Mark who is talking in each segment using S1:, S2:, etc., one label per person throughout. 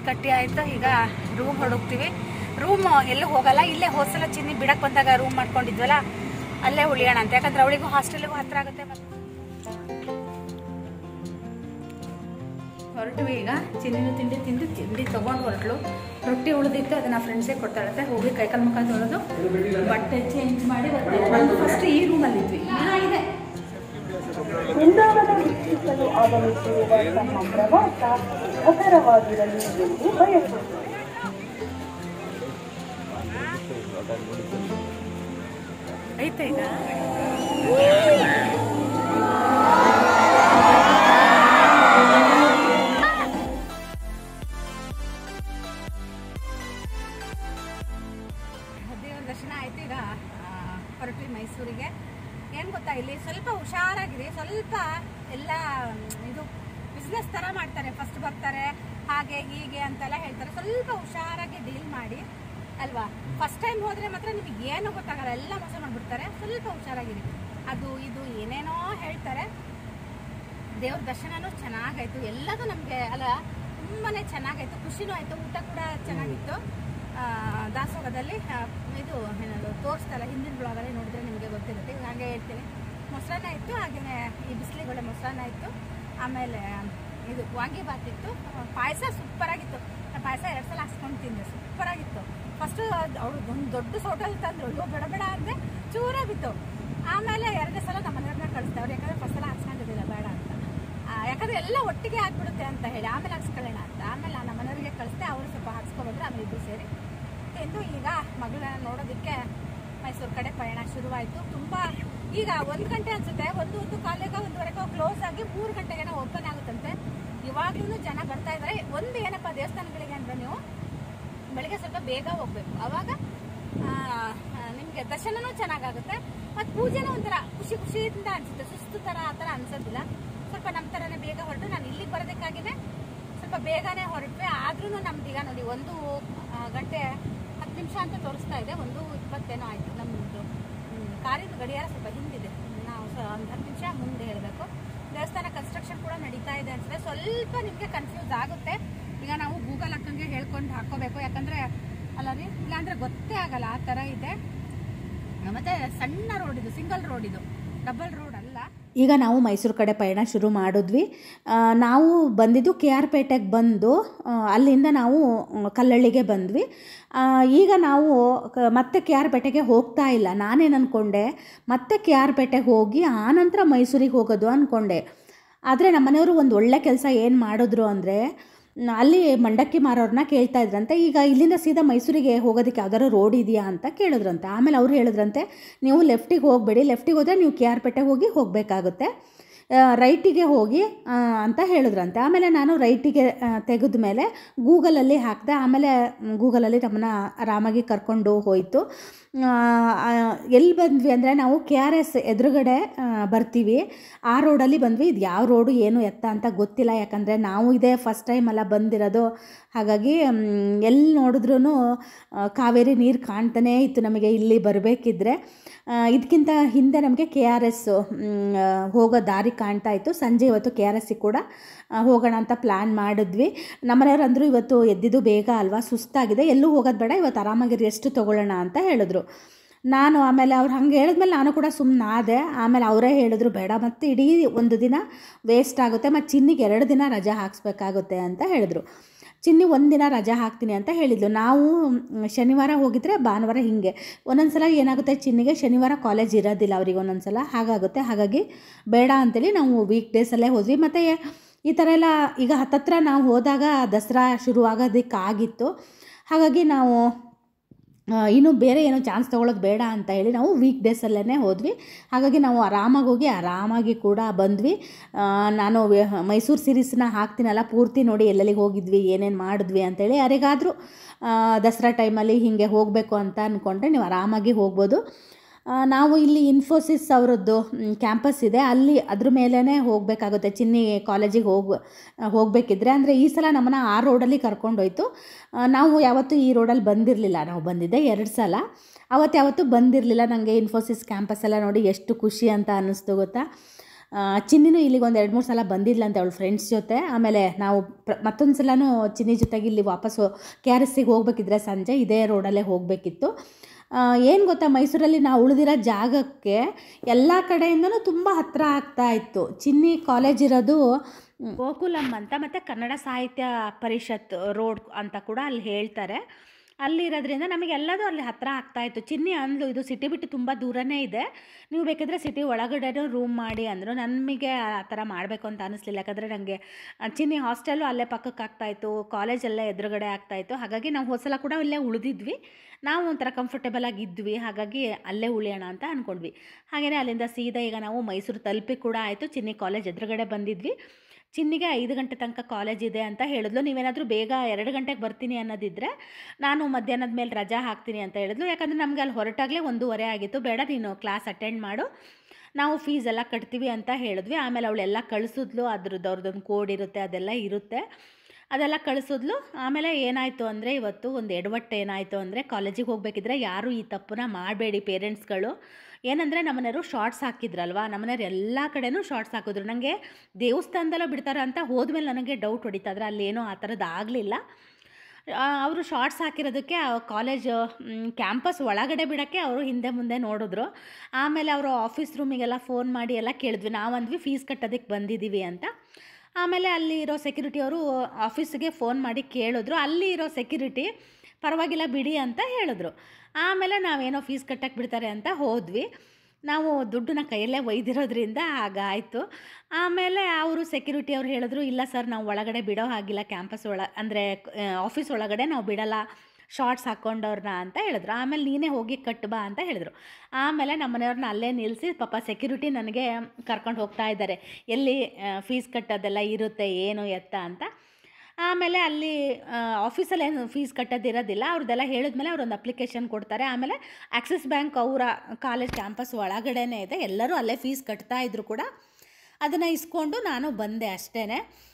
S1: ಕಟ್ಟಿ ಆಯ್ತು ಈಗ ರೂಮ್ ಹುಡುಕ್ತೀವಿ ರೂಮ್ ಎಲ್ಲೂ ಹೋಗಲ್ಲ ಇಲ್ಲೇ ಹೋಸಲ ಚಿನ್ನಿ ಬಿಡಕ್ ಬಂದಾಗ ರೂಮ್ ಮಾಡ್ಕೊಂಡಿದ್ವಲ್ಲ ಅಲ್ಲೇ ಉಳಿಯೋಣ ಅಂತ ಯಾಕಂದ್ರೆ ಅವಳಿಗೂ ಹಾಸ್ಟೆಲ್ಗೂ ಹತ್ರ ಆಗುತ್ತೆ ಮತ್ತೆ ಹೊರಟ್ವಿ ಈಗ ಚಿನ್ನಿನ ತಿಂಡಿ ತಿಂದು ತಿಂಡಿ ತೊಗೊಂಡು ಹೊರಟ್ಲು ರೊಟ್ಟಿ ಉಳಿದಿತ್ತು ಅದನ್ನ ಫ್ರೆಂಡ್ಸೇ ಕೊಡ್ತಾಳತ್ತೆ ಹೋಗಿ ಕೈಕಾಲು ಮುಖ ತೊಳೆದು ಬಟ್ಟೆ ಚೇಂಜ್ ಮಾಡಿ ಬರ್ತೀವಿ ಫಸ್ಟ್ ಈ ರೂಮಲ್ಲಿ ಇದ್ವಿ ಇನ್ನ ಇದೆ
S2: ಬೃಂದಾವನ ವೀಕ್ಷಿಸಲು ಆಗಮಿಸಿರುವ ತಮ್ಮ ಪ್ರವಾಸ ಸುಖಕರವಾಗಿರಲಿ ಎಂದು ಬಯಸುತ್ತೇನೆ
S1: ಐತೆ ಈಗ ದೇವರ ದರ್ಶನ ಆಯ್ತು ಈಗ ಆ, ಹೊರಟ್ವಿ ಮೈಸೂರಿಗೆ ಏನ್ ಗೊತ್ತಾ ಇಲ್ಲಿ ಸ್ವಲ್ಪ ಹುಷಾರಾಗಿದೆ ಸ್ವಲ್ಪ ಎಲ್ಲ ಮ್, ಇದು ಬಿಸ್ನೆಸ್ ತರ ಮಾಡ್ತಾರೆ ಫಸ್ಟ್ ಬರ್ತಾರೆ ಹಾಗೆ ಹೀಗೆ ಅಂತೆಲ್ಲ ಹೇಳ್ತಾರೆ ಸ್ವಲ್ಪ ಹುಷಾರಾಗಿ ಡೀಲ್ ಮಾಡಿ ಅಲ್ವಾ ಫಸ್ಟ್ ಟೈಮ್ ಹೋದ್ರೆ ಮಾತ್ರ ನಿಮಗೆ ಏನು ಗೊತ್ತಾಗಲ್ಲ ಎಲ್ಲ ಮೋಸ ಮಾಡ್ಬಿಡ್ತಾರೆ ಸ್ವಲ್ಪ ಹುಷಾರಾಗಿರಿ ಅದು ಇದು ಏನೇನೋ ಹೇಳ್ತಾರೆ ದೇವ್ರ ದರ್ಶನನೂ ಚೆನ್ನಾಗಾಯ್ತು ಎಲ್ಲದೂ ನಮಗೆ ಅಲ್ಲ ತುಂಬಾನೇ ಚೆನ್ನಾಗಾಯ್ತು ಖುಷಿನೂ ಆಯ್ತು ಊಟ ಕೂಡ ಚೆನ್ನಾಗಿತ್ತು ಆ, ದಾಸೋಗದಲ್ಲಿ ಆ, ಇದು ಏನದು ತೋರಿಸ್ತಲ್ಲ ಹಿಂದಿನ ಬ್ಲಾಗಲ್ಲಿ ನೋಡಿದ್ರೆ ನಿಮಗೆ ಗೊತ್ತಿರುತ್ತೆ ಈಗ ಹಾಗೆ ಹೇಳ್ತೀನಿ ಮೊಸರನ್ನ ಇತ್ತು ಹಾಗೆಯೇ ಈ ಬಿಸಿಲಿಗೊಳ್ಳೆ ಮೊಸರನ್ನ ಇತ್ತು ಆಮೇಲೆ ಇದು ವಾಂಗಿಬಾತ್ ಇತ್ತು ಪಾಯಸ ಸೂಪರಾಗಿತ್ತು ಪಾಯಸ ಎರಡು ಸಲ ಹಾಕ್ಸ್ಕೊಂಡು ತಿಂದೆ ಸೂಪರಾಗಿತ್ತು ಫಸ್ಟು ಅವಳು ಒಂದು ದೊಡ್ಡ ಹೋಟೆಲ್ ತಂದ್ರು ಅಯ್ಯೋ ಬೇಡ ಬೇಡ ಅಂದರೆ ಚೂರಾಗಿತ್ತು ಆಮೇಲೆ ಎರಡನೇ ಸಲ ನಮ್ಮ ಮನೆಯವ್ರನ್ನ ಕಳಿಸ್ದೆ ಅವ್ರು ಯಾಕಂದ್ರೆ ಫಸ್ಟ್ ಸಲ ಹಾಕ್ಸ್ಕೊಂಡಿದ್ದಿಲ್ಲ ಬೇಡ ಅಂತ ಆ, ಯಾಕಂದ್ರೆ ಎಲ್ಲ ಒಟ್ಟಿಗೆ ಆಗ್ಬಿಡುತ್ತೆ ಅಂತ ಹೇಳಿ ಆಮೇಲೆ ಹಾಕ್ಸ್ಕೊಳ್ಳೋಣ ಅಂತ ಆಮೇಲೆ ನಮ್ಮ ಮನೆಯವರಿಗೆ ಕಳಿಸ್ದೆ ಅವರು ಸ್ವಲ್ಪ ಹಾಕ್ಸ್ಕೊಬಂದ್ರೆ ಆಮೇಲೆ ಇಬ್ಬರು ಸೇರಿ ಎಂದು ಈಗ ಮಗಳನ್ನ ನೋಡೋದಕ್ಕೆ ಮೈಸೂರು ಕಡೆ ಪಯಣ ಶುರುವಾಯಿತು ತುಂಬ ಈಗ ಒಂದು ಗಂಟೆ ಅನ್ಸುತ್ತೆ ಒಂದು ಒಂದು ಕಾಲಿಗೆ ಒಂದುವರೆಗೆ ಕ್ಲೋಸ್ ಆಗಿ ಮೂರು ಗಂಟೆಗೆ ಓಪನ್ ಆಗುತ್ತಂತೆ ಇವಾಗ್ಲೂ ಜನ ಬರ್ತಾ ಇದ್ದಾರೆ ಒಂದು ಏನಪ್ಪ ದೇವಸ್ಥಾನಗಳಿಗೆ ಅಂದ್ರೆ ನೀವು ಬೆಳಿಗ್ಗೆ ಸ್ವಲ್ಪ ಬೇಗ ಹೋಗ್ಬೇಕು ಅವಾಗ ನಿಮಗೆ ದರ್ಶನನೂ ಚೆನ್ನಾಗಾಗುತ್ತೆ ಮತ್ತು ಪೂಜೆನೂ ಒಂಥರ ಖುಷಿ ಖುಷಿಯಿಂದ ಅನ್ಸುತ್ತೆ ಸುಸ್ತು ಥರ ಆ ಥರ ಅನ್ಸೋದಿಲ್ಲ ಸ್ವಲ್ಪ ನಮ್ಮ ಥರನೇ ಬೇಗ ಹೊರಟು ನಾನು ಇಲ್ಲಿಗೆ ಬರೋದಕ್ಕಾಗಿದೆ ಸ್ವಲ್ಪ ಬೇಗನೆ ಹೊರಟ್ವಿ ಆದ್ರೂ ನಮ್ದು ಈಗ ನೋಡಿ ಒಂದು ಆ, ಗಂಟೆ ಹತ್ತು ನಿಮಿಷ ಅಂತ ತೋರಿಸ್ತಾ ಇದೆ ಒಂದು ಇಪ್ಪತ್ತೇನೋ ಆಯಿತು ನಮ್ಮದು ಕಾರಿನ ಗಡಿಯಾರ ಸ್ವಲ್ಪ ಹಿಂದಿದೆ ನಾವು ಸ ಒಂದು ಹತ್ತು ನಿಮಿಷ ಮುಂದೆ ಹೇಳಬೇಕು ದೇವಸ್ಥಾನ ಕನ್ಸ್ಟ್ರಕ್ಷನ್ ಕೂಡ ನಡೀತಾ ಇದೆ ಅನ್ಸುತ್ತೆ ಸ್ವಲ್ಪ ನಿಮಗೆ ಕನ್ಫ್ಯೂಸ್ ಆಗುತ್ತೆ ಈಗ ನಾವು ಗೂಗಲ್ ಅಕ್ಕಂಗೆ ಹೇಳ್ಕೊಂಡು ಹಾಕೋಬೇಕು ಯಾಕಂದ್ರೆ ಅಲ್ಲ ರೀ ಇಲ್ಲಾಂದ್ರೆ ಗೊತ್ತೇ ಆಗಲ್ಲ ಆ ಥರ ಇದೆ ಮತ್ತೆ ಸಣ್ಣ ರೋಡ್ ಇದು ಸಿಂಗಲ್ ರೋಡ್ ಇದು ಡಬಲ್ ರೋಡ್ ಅಲ್ಲ
S3: ಈಗ ನಾವು ಮೈಸೂರು ಕಡೆ ಪಯಣ ಶುರು ಮಾಡಿದ್ವಿ ಆ, ನಾವು ಬಂದಿದ್ದು ಕೆ ಆರ್ ಪೇಟೆಗೆ ಬಂದು ಆ, ಅಲ್ಲಿಂದ ನಾವು ಮ್, ಕಲ್ಲಳ್ಳಿಗೆ ಬಂದ್ವಿ ಆ, ಈಗ ನಾವು ಕ- ಮತ್ತೆ ಕೆ ಆರ್ ಪೇಟೆಗೆ ಹೋಗ್ತಾ ಇಲ್ಲ ನಾನೇನು ಅಂದ್ಕೊಂಡೆ ಮತ್ತೆ ಕೆ ಆರ್ ಪೇಟೆಗೆ ಹೋಗಿ ಆನಂತರ ಮೈಸೂರಿಗೆ ಹೋಗೋದು ಅಂದ್ಕೊಂಡೆ ಆದರೆ ನಮ್ಮನೆಯವರು ಒಂದು ಒಳ್ಳೆ ಕೆಲಸ ಏನು ಮಾಡಿದ್ರು ಅಂದರೆ ಅಲ್ಲಿ ಮಂಡಕ್ಕಿ ಮಾರೋರನ್ನ ಕೇಳ್ತಾ ಇದ್ರಂತೆ ಈಗ ಇಲ್ಲಿಂದ ಸೀದಾ ಮೈಸೂರಿಗೆ ಹೋಗೋದಕ್ಕೆ ಯಾವ್ದಾದ್ರು ರೋಡ್ ಇದೆಯಾ ಅಂತ ಕೇಳಿದ್ರಂತೆ ಆಮೇಲೆ ಅವ್ರು ಹೇಳಿದ್ರಂತೆ ನೀವು ಲೆಫ್ಟಿಗೆ ಹೋಗಬೇಡಿ ಲೆಫ್ಟಿಗೆ ಹೋದರೆ ನೀವು ಕೆ ಆರ್ ಪೇಟೆಗೆ ಹೋಗಿ ಹೋಗಬೇಕಾಗುತ್ತೆ ರೈಟಿಗೆ ಹೋಗಿ ಆ, ಅಂತ ಹೇಳಿದ್ರಂತೆ ಆಮೇಲೆ ನಾನು ರೈಟಿಗೆ ತೆಗೆದ ಮೇಲೆ ಗೂಗಲಲ್ಲಿ ಹಾಕಿದೆ ಆಮೇಲೆ ಗೂಗಲಲ್ಲಿ ನಮ್ಮನ್ನ ಆರಾಮಾಗಿ ಕರ್ಕೊಂಡು ಹೋಯಿತು ಎಲ್ಲಿ ಬಂದ್ವಿ ಅಂದರೆ ನಾವು ಕೆ ಆರ್ ಎಸ್ ಎದುರುಗಡೆ ಆ, ಬರ್ತೀವಿ ಆ ರೋಡಲ್ಲಿ ಬಂದ್ವಿ ಇದು ಯಾವ ರೋಡು ಏನು ಎತ್ತ ಅಂತ ಗೊತ್ತಿಲ್ಲ ಯಾಕಂದರೆ ನಾವು ಇದೇ ಫಸ್ಟ್ ಟೈಮ್ ಅಲ್ಲ ಬಂದಿರೋದು ಹಾಗಾಗಿ ಎಲ್ಲಿ ನೋಡಿದ್ರೂ ಕಾವೇರಿ ನೀರು ಕಾಣ್ತಾನೇ ಇತ್ತು ನಮಗೆ ಇಲ್ಲಿ ಬರಬೇಕಿದ್ರೆ ಇದಕ್ಕಿಂತ ಹಿಂದೆ ನಮಗೆ ಕೆ ಆರ್ ಎಸ್ ಹೋಗೋ ದಾರಿ ಕಾಣ್ತಾ ಇತ್ತು ಸಂಜೆ ಇವತ್ತು ಕೆ ಆರ್ ಎಸ್ಸಿಗೆ ಕೂಡ ಆ, ಹೋಗೋಣ ಅಂತ ಪ್ಲ್ಯಾನ್ ಮಾಡಿದ್ವಿ ನಮ್ಮನೆಯವ್ರು ಅಂದರು ಇವತ್ತು ಎದ್ದಿದ್ದು ಬೇಗ ಅಲ್ವಾ ಸುಸ್ತಾಗಿದೆ ಎಲ್ಲೂ ಹೋಗೋದು ಬೇಡ ಇವತ್ತು ಆರಾಮಾಗಿ ರೆಸ್ಟ್ ತೊಗೊಳ್ಳೋಣ ಅಂತ ಹೇಳಿದ್ರು ನಾನು ಆಮೇಲೆ ಅವ್ರು ಹಂಗೆ ಹೇಳಿದ್ಮೇಲೆ ನಾನು ಕೂಡ ಸುಮ್ಮನೆ ಆದೆ ಆಮೇಲೆ ಅವರೇ ಹೇಳಿದ್ರು ಬೇಡ ಮತ್ತು ಇಡೀ ಒಂದು ದಿನ ವೇಸ್ಟ್ ಆಗುತ್ತೆ ಮತ್ತು ಚಿನ್ನಿಗೆ ಎರಡು ದಿನ ರಜೆ ಹಾಕ್ಸ್ಬೇಕಾಗುತ್ತೆ ಅಂತ ಹೇಳಿದ್ರು ಚಿನ್ನಿ ಒಂದಿನ ರಜೆ ಹಾಕ್ತೀನಿ ಅಂತ ಹೇಳಿದ್ಲು ನಾವು ಮ್, ಶನಿವಾರ ಹೋಗಿದ್ರೆ ಭಾನುವಾರ ಹೀಗೆ ಒಂದೊಂದು ಸಲ ಏನಾಗುತ್ತೆ ಚಿನ್ನಿಗೆ ಶನಿವಾರ ಕಾಲೇಜ್ ಇರೋದಿಲ್ಲ ಅವ್ರಿಗೆ ಒಂದೊಂದು ಸಲ ಹಾಗಾಗುತ್ತೆ ಹಾಗಾಗಿ ಬೇಡ ಅಂತೇಳಿ ನಾವು ವೀಕ್ ಡೇಸಲ್ಲೇ ಹೋದ್ವಿ ಮತ್ತು ಈ ಥರ ಎಲ್ಲ ಈಗ ಹತ್ತತ್ರ ನಾವು ಹೋದಾಗ ದಸರಾ ಶುರುವಾಗೋದಕ್ಕಾಗಿತ್ತು ಹಾಗಾಗಿ ನಾವು ಆ, ಇನ್ನು ಬೇರೆ ಏನೋ ಚಾನ್ಸ್ ತೊಗೊಳೋದು ಬೇಡ ಅಂತ ಹೇಳಿ ನಾವು ವೀಕ್ ಡೇಸಲ್ಲೇ ಹೋದ್ವಿ ಹಾಗಾಗಿ ನಾವು ಆರಾಮಾಗಿ ಹೋಗಿ ಆರಾಮಾಗಿ ಕೂಡ ಬಂದ್ವಿ ಆ, ನಾನು ವೆ- ಮೈಸೂರು ಸೀರೀಸ್ನ ಹಾಕ್ತೀನಲ್ಲ ಪೂರ್ತಿ ನೋಡಿ ಎಲ್ಲೆಲ್ಲಿಗೆ ಹೋಗಿದ್ವಿ ಏನೇನು ಮಾಡಿದ್ವಿ ಅಂತೇಳಿ ಯಾರಿಗಾದರೂ ದಸರಾ ಟೈಮಲ್ಲಿ ಹೀಗೆ ಹೋಗಬೇಕು ಅಂತ ಅಂದ್ಕೊಂಡ್ರೆ ನೀವು ಆರಾಮಾಗಿ ಹೋಗ್ಬೋದು ಆ, ನಾವು ಇಲ್ಲಿ ಇನ್ಫೋಸಿಸ್ ಅವರದ್ದು ಕ್ಯಾಂಪಸ್ ಇದೆ ಅಲ್ಲಿ ಅದ್ರ ಮೇಲೇ ಹೋಗಬೇಕಾಗುತ್ತೆ ಚಿನ್ನಿ ಕಾಲೇಜಿಗೆ ಹೋಗಿ ಹೋಗಬೇಕಿದ್ರೆ ಅಂದರೆ ಈ ಸಲ ನಮ್ಮನ್ನು ಆ ರೋಡಲ್ಲಿ ಕರ್ಕೊಂಡೋಯ್ತು ಆ, ನಾವು ಯಾವತ್ತೂ ಈ ರೋಡಲ್ಲಿ ಬಂದಿರಲಿಲ್ಲ ನಾವು ಬಂದಿದ್ದೆ ಎರಡು ಸಲ ಅವತ್ತು ಯಾವತ್ತೂ ಬಂದಿರಲಿಲ್ಲ ನನಗೆ ಇನ್ಫೋಸಿಸ್ ಕ್ಯಾಂಪಸ್ ಎಲ್ಲ ನೋಡಿ ಎಷ್ಟು ಖುಷಿ ಅಂತ ಅನ್ನಿಸ್ತು ಗೊತ್ತಾ ಚಿನ್ನಿನೂ ಇಲ್ಲಿಗೆ ಒಂದು ಎರಡು ಮೂರು ಸಲ ಬಂದಿದ್ಲಂತೆ ಅವಳು ಫ್ರೆಂಡ್ಸ್ ಜೊತೆ ಆಮೇಲೆ ನಾವು ಪ್ರ ಮತ್ತೊಂದು ಸಲನೂ ಚಿನ್ನಿ ಜೊತೆಗೆ ಇಲ್ಲಿ ವಾಪಸ್ಸು ಕೆ ಆರ್ ಎಸ್ ಸಿಗೆ ಹೋಗ್ಬೇಕಿದ್ರೆ ಸಂಜೆ ಇದೇ ರೋಡಲ್ಲೇ ಹೋಗಬೇಕಿತ್ತು ಏನು ಗೊತ್ತಾ ಮೈಸೂರಲ್ಲಿ ನಾವು ಉಳಿದಿರೋ ಜಾಗಕ್ಕೆ ಎಲ್ಲ ಕಡೆಯಿಂದನೂ ತುಂಬ ಹತ್ತಿರ ಆಗ್ತಾ ಇತ್ತು ಚಿನ್ನಿ ಕಾಲೇಜ್ ಇರೋದು ಗೋಕುಲಂ ಅಂತ ಮತ್ತು ಕನ್ನಡ ಸಾಹಿತ್ಯ ಪರಿಷತ್ ರೋಡ್ ಅಂತ ಕೂಡ ಅಲ್ಲಿ ಹೇಳ್ತಾರೆ ಅಲ್ಲಿರೋದ್ರಿಂದ ನಮಗೆ ಎಲ್ಲದೂ ಅಲ್ಲಿ ಹತ್ತಿರ ಆಗ್ತಾಯಿತ್ತು ಚಿನ್ನಿ ಅಂದ್ಲು ಇದು ಸಿಟಿ ಬಿಟ್ಟು ತುಂಬ ದೂರನೇ ಇದೆ ನೀವು ಬೇಕಿದ್ರೆ ಸಿಟಿ ಒಳಗಡೆನೂ ರೂಮ್ ಮಾಡಿ ಅಂದರು ನಮಗೆ ಆ ಥರ ಮಾಡಬೇಕು ಅಂತ ಅನ್ನಿಸ್ಲಿಲ್ಲ ಯಾಕಂದರೆ ನನಗೆ ಚಿನ್ನಿ ಹಾಸ್ಟೆಲ್ಲು ಅಲ್ಲೇ ಪಕ್ಕಕ್ಕೆ ಆಗ್ತಾಯಿತ್ತು ಕಾಲೇಜಲ್ಲೇ ಎದುರುಗಡೆ ಆಗ್ತಾಯಿತ್ತು ಹಾಗಾಗಿ ನಾವು ಹೋದ್ಸಲ ಕೂಡ ಇಲ್ಲೇ ಉಳಿದಿದ್ವಿ ನಾವು ಒಂಥರ ಕಂಫರ್ಟೇಬಲ್ ಆಗಿದ್ವಿ ಹಾಗಾಗಿ ಅಲ್ಲೇ ಉಳಿಯೋಣ ಅಂತ ಅಂದ್ಕೊಂಡ್ವಿ ಹಾಗೆಯೇ ಅಲ್ಲಿಂದ ಸೀದಾ ಈಗ ನಾವು ಮೈಸೂರು ತಲುಪಿ ಕೂಡ ಆಯಿತು ಚಿನ್ನಿ ಕಾಲೇಜ್ ಎದುರುಗಡೆ ಬಂದಿದ್ವಿ ಚಿನ್ನಿಗೆ ಐದು ಗಂಟೆ ತನಕ ಕಾಲೇಜ್ ಇದೆ ಅಂತ ಹೇಳಿದ್ಲು ನೀವೇನಾದರೂ ಬೇಗ ಎರಡು ಗಂಟೆಗೆ ಬರ್ತೀನಿ ಅನ್ನೋದಿದ್ದರೆ ನಾನು ಮಧ್ಯಾಹ್ನದ ಮೇಲೆ ರಜಾ ಹಾಕ್ತೀನಿ ಅಂತ ಹೇಳಿದ್ಲು ಯಾಕಂದರೆ ನಮಗೆ ಅಲ್ಲಿ ಹೊರಟಾಗಲೇ ಒಂದೂವರೆ ಆಗಿತ್ತು ಬೇಡ ನೀನು ಕ್ಲಾಸ್ ಅಟೆಂಡ್ ಮಾಡು ನಾವು ಫೀಸ್ ಎಲ್ಲ ಕಟ್ತೀವಿ ಅಂತ ಹೇಳಿದ್ವಿ ಆಮೇಲೆ ಅವಳೆಲ್ಲ ಕಳಿಸಿದ್ಲು ಅದ್ರದ್ದು ಅವ್ರದ್ದೊಂದು ಕೋಡ್ ಇರುತ್ತೆ ಅದೆಲ್ಲ ಇರುತ್ತೆ ಅದೆಲ್ಲ ಕಳಿಸಿದ್ಲು ಆಮೇಲೆ ಏನಾಯಿತು ಅಂದರೆ ಇವತ್ತು ಒಂದು ಎಡವಟ್ಟು ಏನಾಯಿತು ಅಂದರೆ ಕಾಲೇಜಿಗೆ ಹೋಗಬೇಕಿದ್ರೆ ಯಾರೂ ಈ ತಪ್ಪನ್ನ ಮಾಡಬೇಡಿ ಪೇರೆಂಟ್ಸ್ಗಳು ಏನಂದರೆ ನಮ್ಮನೆಯವರು ಶಾರ್ಟ್ಸ್ ಹಾಕಿದ್ರಲ್ವಾ ನಮ್ಮನೆಯವ್ರು ಎಲ್ಲ ಕಡೆನೂ ಶಾರ್ಟ್ಸ್ ಹಾಕಿದ್ರು ನನಗೆ ದೇವಸ್ಥಾನದಲ್ಲೋ ಬಿಡ್ತಾರೆ ಅಂತ ಹೋದ್ಮೇಲೆ ನನಗೆ ಡೌಟ್ ಹೊಡಿತಾದ್ರೆ ಅಲ್ಲೇನೋ ಆ ಥರದ್ದು ಆಗಲಿಲ್ಲ ಅವರು ಶಾರ್ಟ್ಸ್ ಹಾಕಿರೋದಕ್ಕೆ ಆ ಕಾಲೇಜ್ ಕ್ಯಾಂಪಸ್ ಒಳಗಡೆ ಬಿಡೋಕ್ಕೆ ಅವರು ಹಿಂದೆ ಮುಂದೆ ನೋಡಿದ್ರು ಆಮೇಲೆ ಅವರು ಆಫೀಸ್ ರೂಮಿಗೆಲ್ಲ ಫೋನ್ ಮಾಡಿ ಎಲ್ಲ ಕೇಳಿದ್ವಿ ನಾವಂದ್ವಿ ಫೀಸ್ ಕಟ್ಟೋದಕ್ಕೆ ಬಂದಿದ್ದೀವಿ ಅಂತ ಆಮೇಲೆ ಅಲ್ಲಿ ಇರೋ ಸೆಕ್ಯೂರಿಟಿ ಅವರು ಆಫೀಸಿಗೆ ಫೋನ್ ಮಾಡಿ ಕೇಳಿದ್ರು ಅಲ್ಲಿ ಇರೋ ಸೆಕ್ಯೂರಿಟಿ ಪರವಾಗಿಲ್ಲ ಬಿಡಿ ಅಂತ ಹೇಳಿದ್ರು ಆಮೇಲೆ ನಾವೇನೋ ಫೀಸ್ ಕಟ್ಟಕ್ಕೆ ಬಿಡ್ತಾರೆ ಅಂತ ಹೋದ್ವಿ ನಾವು ದುಡ್ಡನ್ನ ಕೈಯಲ್ಲೇ ಒಯ್ದಿರೋದ್ರಿಂದ ಹಾಗಾಯಿತು ಆಮೇಲೆ ಅವರು ಸೆಕ್ಯೂರಿಟಿ ಅವ್ರು ಹೇಳಿದ್ರು ಇಲ್ಲ ಸರ್ ನಾವು ಒಳಗಡೆ ಬಿಡೋ ಹಾಗಿಲ್ಲ ಕ್ಯಾಂಪಸ್ ಒಳ ಅಂದರೆ ಆಫೀಸ್ ಒಳಗಡೆ ನಾವು ಬಿಡಲ್ಲ ಶಾರ್ಟ್ಸ್ ಹಾಕ್ಕೊಂಡವ್ರನ್ನ ಅಂತ ಹೇಳಿದ್ರು ಆಮೇಲೆ ನೀನೇ ಹೋಗಿ ಕಟ್ಟು ಬಾ ಅಂತ ಹೇಳಿದ್ರು ಆಮೇಲೆ ನಮ್ಮ ಮನೆಯವ್ರನ್ನ ಅಲ್ಲೇ ನಿಲ್ಲಿಸಿ ಪಾಪ ಸೆಕ್ಯೂರಿಟಿ ನನಗೆ ಕರ್ಕೊಂಡು ಹೋಗ್ತಾ ಇದ್ದಾರೆ ಎಲ್ಲಿ ಫೀಸ್ ಕಟ್ಟೋದೆಲ್ಲ ಇರುತ್ತೆ ಏನು ಎತ್ತ ಅಂತ ಆಮೇಲೆ ಅಲ್ಲಿ ಆಫೀಸಲ್ಲಿ ಏನು ಫೀಸ್ ಕಟ್ಟೋದಿರೋದಿಲ್ಲ ಅವ್ರದ್ದೆಲ್ಲ ಹೇಳಿದ್ಮೇಲೆ ಅವ್ರೊಂದು ಅಪ್ಲಿಕೇಶನ್ ಕೊಡ್ತಾರೆ ಆಮೇಲೆ ಆಕ್ಸಿಸ್ ಬ್ಯಾಂಕ್ ಅವರ ಕಾಲೇಜ್ ಕ್ಯಾಂಪಸ್ ಒಳಗಡೆನೇ ಇದೆ ಎಲ್ಲರೂ ಅಲ್ಲೇ ಫೀಸ್ ಕಟ್ತಾ ಇದ್ರು ಕೂಡ ಅದನ್ನು ಇಸ್ಕೊಂಡು ನಾನು ಬಂದೆ ಅಷ್ಟೇ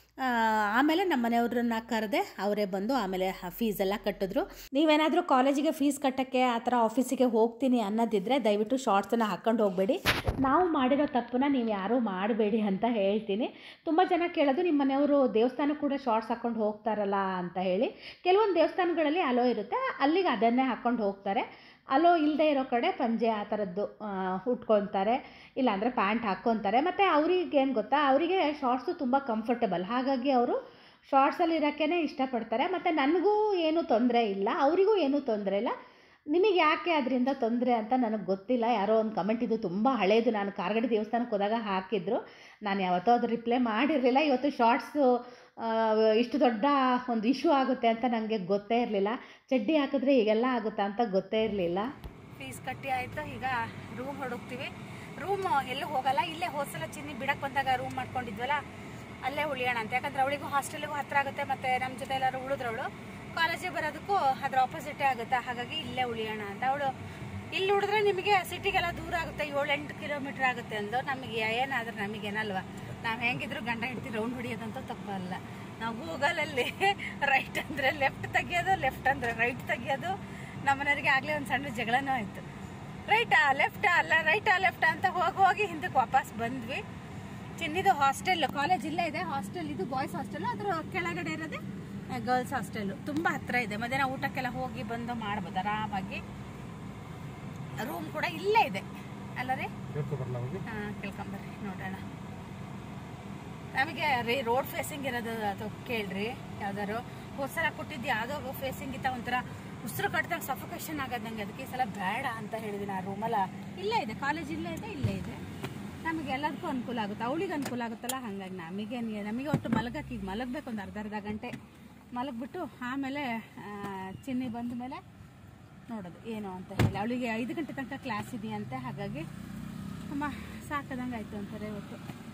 S3: ಆಮೇಲೆ ನಮ್ಮ ಮನೆಯವ್ರನ್ನ ಕರೆದೆ ಅವರೇ ಬಂದು ಆಮೇಲೆ ಫೀಸೆಲ್ಲ ಕಟ್ಟಿದ್ರು ನೀವೇನಾದರೂ ಕಾಲೇಜಿಗೆ ಫೀಸ್ ಕಟ್ಟೋಕ್ಕೆ ಆ ಥರ ಆಫೀಸಿಗೆ ಹೋಗ್ತೀನಿ ಅನ್ನೋದಿದ್ದರೆ ದಯವಿಟ್ಟು ಶಾರ್ಟ್ಸನ್ನು ಹಾಕ್ಕೊಂಡು ಹೋಗಬೇಡಿ ನಾವು ಮಾಡಿರೋ ತಪ್ಪನ್ನ ನೀವು ಯಾರೂ ಮಾಡಬೇಡಿ ಅಂತ ಹೇಳ್ತೀನಿ ತುಂಬ ಜನ ಕೇಳೋದು ನಿಮ್ಮ ಮನೆಯವರು ದೇವಸ್ಥಾನಕ್ಕೆ ಕೂಡ ಶಾರ್ಟ್ಸ್ ಹಾಕ್ಕೊಂಡು ಹೋಗ್ತಾರಲ್ಲ ಅಂತ ಹೇಳಿ ಕೆಲವೊಂದು ದೇವಸ್ಥಾನಗಳಲ್ಲಿ ಅಲೋ ಇರುತ್ತೆ ಅಲ್ಲಿಗೆ ಅದನ್ನೇ ಹಾಕ್ಕೊಂಡು ಹೋಗ್ತಾರೆ ಅಲೋ ಇಲ್ಲದೆ ಇರೋ ಕಡೆ ಪಂಜೆ ಆ ಥರದ್ದು ಉಟ್ಕೊತಾರೆ ಇಲ್ಲಾಂದರೆ ಪ್ಯಾಂಟ್ ಹಾಕ್ಕೊತಾರೆ ಮತ್ತು ಅವ್ರಿಗೆ ಏನು ಗೊತ್ತಾ ಅವರಿಗೆ ಶಾರ್ಟ್ಸು ತುಂಬ ಕಂಫರ್ಟಬಲ್ ಹಾಗಾಗಿ ಅವರು ಶಾರ್ಟ್ಸಲ್ಲಿ ಇರೋಕ್ಕೇ ಇಷ್ಟಪಡ್ತಾರೆ ಮತ್ತು ನನಗೂ ಏನೂ ತೊಂದರೆ ಇಲ್ಲ ಅವರಿಗೂ ಏನೂ ತೊಂದರೆ ಇಲ್ಲ ನಿಮಗೆ ಯಾಕೆ ಅದರಿಂದ ತೊಂದರೆ ಅಂತ ನನಗೆ ಗೊತ್ತಿಲ್ಲ ಯಾರೋ ಒಂದು ಕಮೆಂಟ್ ಇದು ತುಂಬ ಹಳೇದು ನಾನು ಕಾರ್ಗಡಿ ದೇವಸ್ಥಾನಕ್ಕೆ ಹೋದಾಗ ಹಾಕಿದ್ರು ನಾನು ಯಾವತ್ತೋ ಅದು ರಿಪ್ಲೈ ಮಾಡಿರಲಿಲ್ಲ ಇವತ್ತು ಶಾರ್ಟ್ಸು ಇಷ್ಟು ದೊಡ್ಡ ಒಂದು ಇಶ್ಯೂ ಆಗುತ್ತೆ ಅಂತ ನನಗೆ ಗೊತ್ತೇ ಇರಲಿಲ್ಲ ಚಡ್ಡಿ ಹಾಕಿದ್ರೆ ಹೀಗೆಲ್ಲ ಆಗುತ್ತಾ ಅಂತ ಗೊತ್ತೇ ಇರಲಿಲ್ಲ
S1: ಫೀಸ್ ಕಟ್ಟಿ ಆಯಿತು ಈಗ ರೂಮ್ ಹುಡುಕ್ತೀವಿ ರೂಮ್ ಎಲ್ಲೂ ಹೋಗಲ್ಲ ಇಲ್ಲೇ ಹೋದ್ಸಲ ಚಿನ್ನಿ ಬಿಡಕ್ಕೆ ಬಂದಾಗ ರೂಮ್ ಮಾಡ್ಕೊಂಡಿದ್ವಲ್ಲ ಅಲ್ಲೇ ಉಳಿಯೋಣ ಅಂತ ಯಾಕಂದ್ರೆ ಅವಳಿಗೂ ಹಾಸ್ಟೆಲಿಗೂ ಹತ್ರ ಆಗುತ್ತೆ ಮತ್ತು ನಮ್ಮ ಜೊತೆ ಎಲ್ಲರೂ ಉಳಿದ್ರವಳು ಕಾಲೇಜಿಗೆ ಬರೋದಕ್ಕೂ ಅದ್ರ ಆಪೋಸಿಟೇ ಆಗುತ್ತೆ ಹಾಗಾಗಿ ಇಲ್ಲೇ ಉಳಿಯೋಣ ಅಂತ ಅವಳು ಇಲ್ಲಿ ಉಳಿದ್ರೆ ನಿಮಗೆ ಸಿಟಿಗೆಲ್ಲ ದೂರ ಆಗುತ್ತೆ ಏಳೆಂಟು ಕಿಲೋಮೀಟ್ರ್ ಆಗುತ್ತೆ ಅಂದು ನಮಗೆ ಏನಾದ್ರೆ ನಮಗೇನಲ್ವಾ ನಾವು ಹೆಂಗಿದ್ರು ಗಂಡ ಹೆಂಡತಿ ರೌಂಡ್ ಹೊಡಿಯೋದಂತೂ ತಪ್ಪಲ್ಲ ನಾವು ಗೂಗಲಲ್ಲಿ ರೈಟ್ ಅಂದರೆ ಲೆಫ್ಟ್ ತೆಗಿಯೋದು ಲೆಫ್ಟ್ ಅಂದರೆ ರೈಟ್ ತೆಗಿಯೋದು ನಮ್ಮನೆಯವರಿಗೆ ಆಗಲೇ ಒಂದು ಸಣ್ಣ ಜಗಳನೂ ಆಯಿತು ರೈಟಾ ಲೆಫ್ಟಾ ಅಲ್ಲ ರೈಟಾ ಲೆಫ್ಟಾ ಅಂತ ಹೋಗಿ ಹೋಗಿ ಹಿಂದಕ್ಕೆ ವಾಪಸ್ ಬಂದ್ವಿ ಚಿನ್ನಿದು ಹಾಸ್ಟೆಲ್ ಕಾಲೇಜ್ ಇಲ್ಲೇ ಇದೆ ಹಾಸ್ಟೆಲ್ ಇದು ಬಾಯ್ಸ್ ಹಾಸ್ಟೆಲ್ ಅದ್ರ ಕೆಳಗಡೆ ಇರೋದೇ ಗರ್ಲ್ಸ್ ಹಾಸ್ಟೆಲ್ ತುಂಬ ಹತ್ರ ಇದೆ ಮಧ್ಯಾಹ್ನ ಊಟಕ್ಕೆಲ್ಲ ಹೋಗಿ ಬಂದು ಮಾಡ್ಬೋದು ಆರಾಮಾಗಿ ರೂಮ್ ಕೂಡ ಇಲ್ಲೇ ಇದೆ ಅಲ್ಲ ರೀ ಹಾಂ ಕೇಳ್ಕೊಂಬರ್ರಿ ನೋಡೋಣ ನಮಗೆ ರೀ ರೋಡ್ ಫೇಸಿಂಗ್ ಇರೋದು ಅದು ಕೇಳ್ರಿ ಯಾವ್ದಾರು ಹೋದ್ಸಲ ಕೊಟ್ಟಿದ್ದು ಯಾವುದೋ ಫೇಸಿಂಗ್ ಇತ್ತ ಒಂಥರ ಉಸಿರು ಕಟ್ಟಿದಾಗ ಸಫಿಕೇಶನ್ ಆಗೋದು ನಂಗೆ ಅದಕ್ಕೆ ಈ ಸಲ ಬೇಡ ಅಂತ ಹೇಳಿದ್ದೀನಿ ಆ ರೂಮಲ್ಲ ಇಲ್ಲೇ ಇದೆ ಕಾಲೇಜ್ ಇಲ್ಲೇ ಇದೆ ಇಲ್ಲೇ ಇದೆ ನಮಗೆ ಎಲ್ಲದಕ್ಕೂ ಅನುಕೂಲ ಆಗುತ್ತೆ ಅವಳಿಗೆ ಅನುಕೂಲ ಆಗುತ್ತಲ್ಲ ಹಾಗಾಗಿ ನಮಗೆ ನಮಗೆ ಒಟ್ಟು ಮಲಗಕ್ಕೆ ಈಗ ಮಲಗಬೇಕು ಒಂದು ಅರ್ಧ ಅರ್ಧ ಗಂಟೆ ಮಲಗಿಬಿಟ್ಟು ಆಮೇಲೆ ಆ, ಚಿನ್ನಿ ಬಂದ ಮೇಲೆ ನೋಡೋದು ಏನು ಅಂತ ಹೇಳಿ ಅವಳಿಗೆ ಐದು ಗಂಟೆ ತನಕ ಕ್ಲಾಸ್ ಇದೆಯಂತೆ ಹಾಗಾಗಿ ಅಮ್ಮ ಸಾಕದಂಗೆ ಆಯಿತು ಅಂತಾರೆ ಇವತ್ತು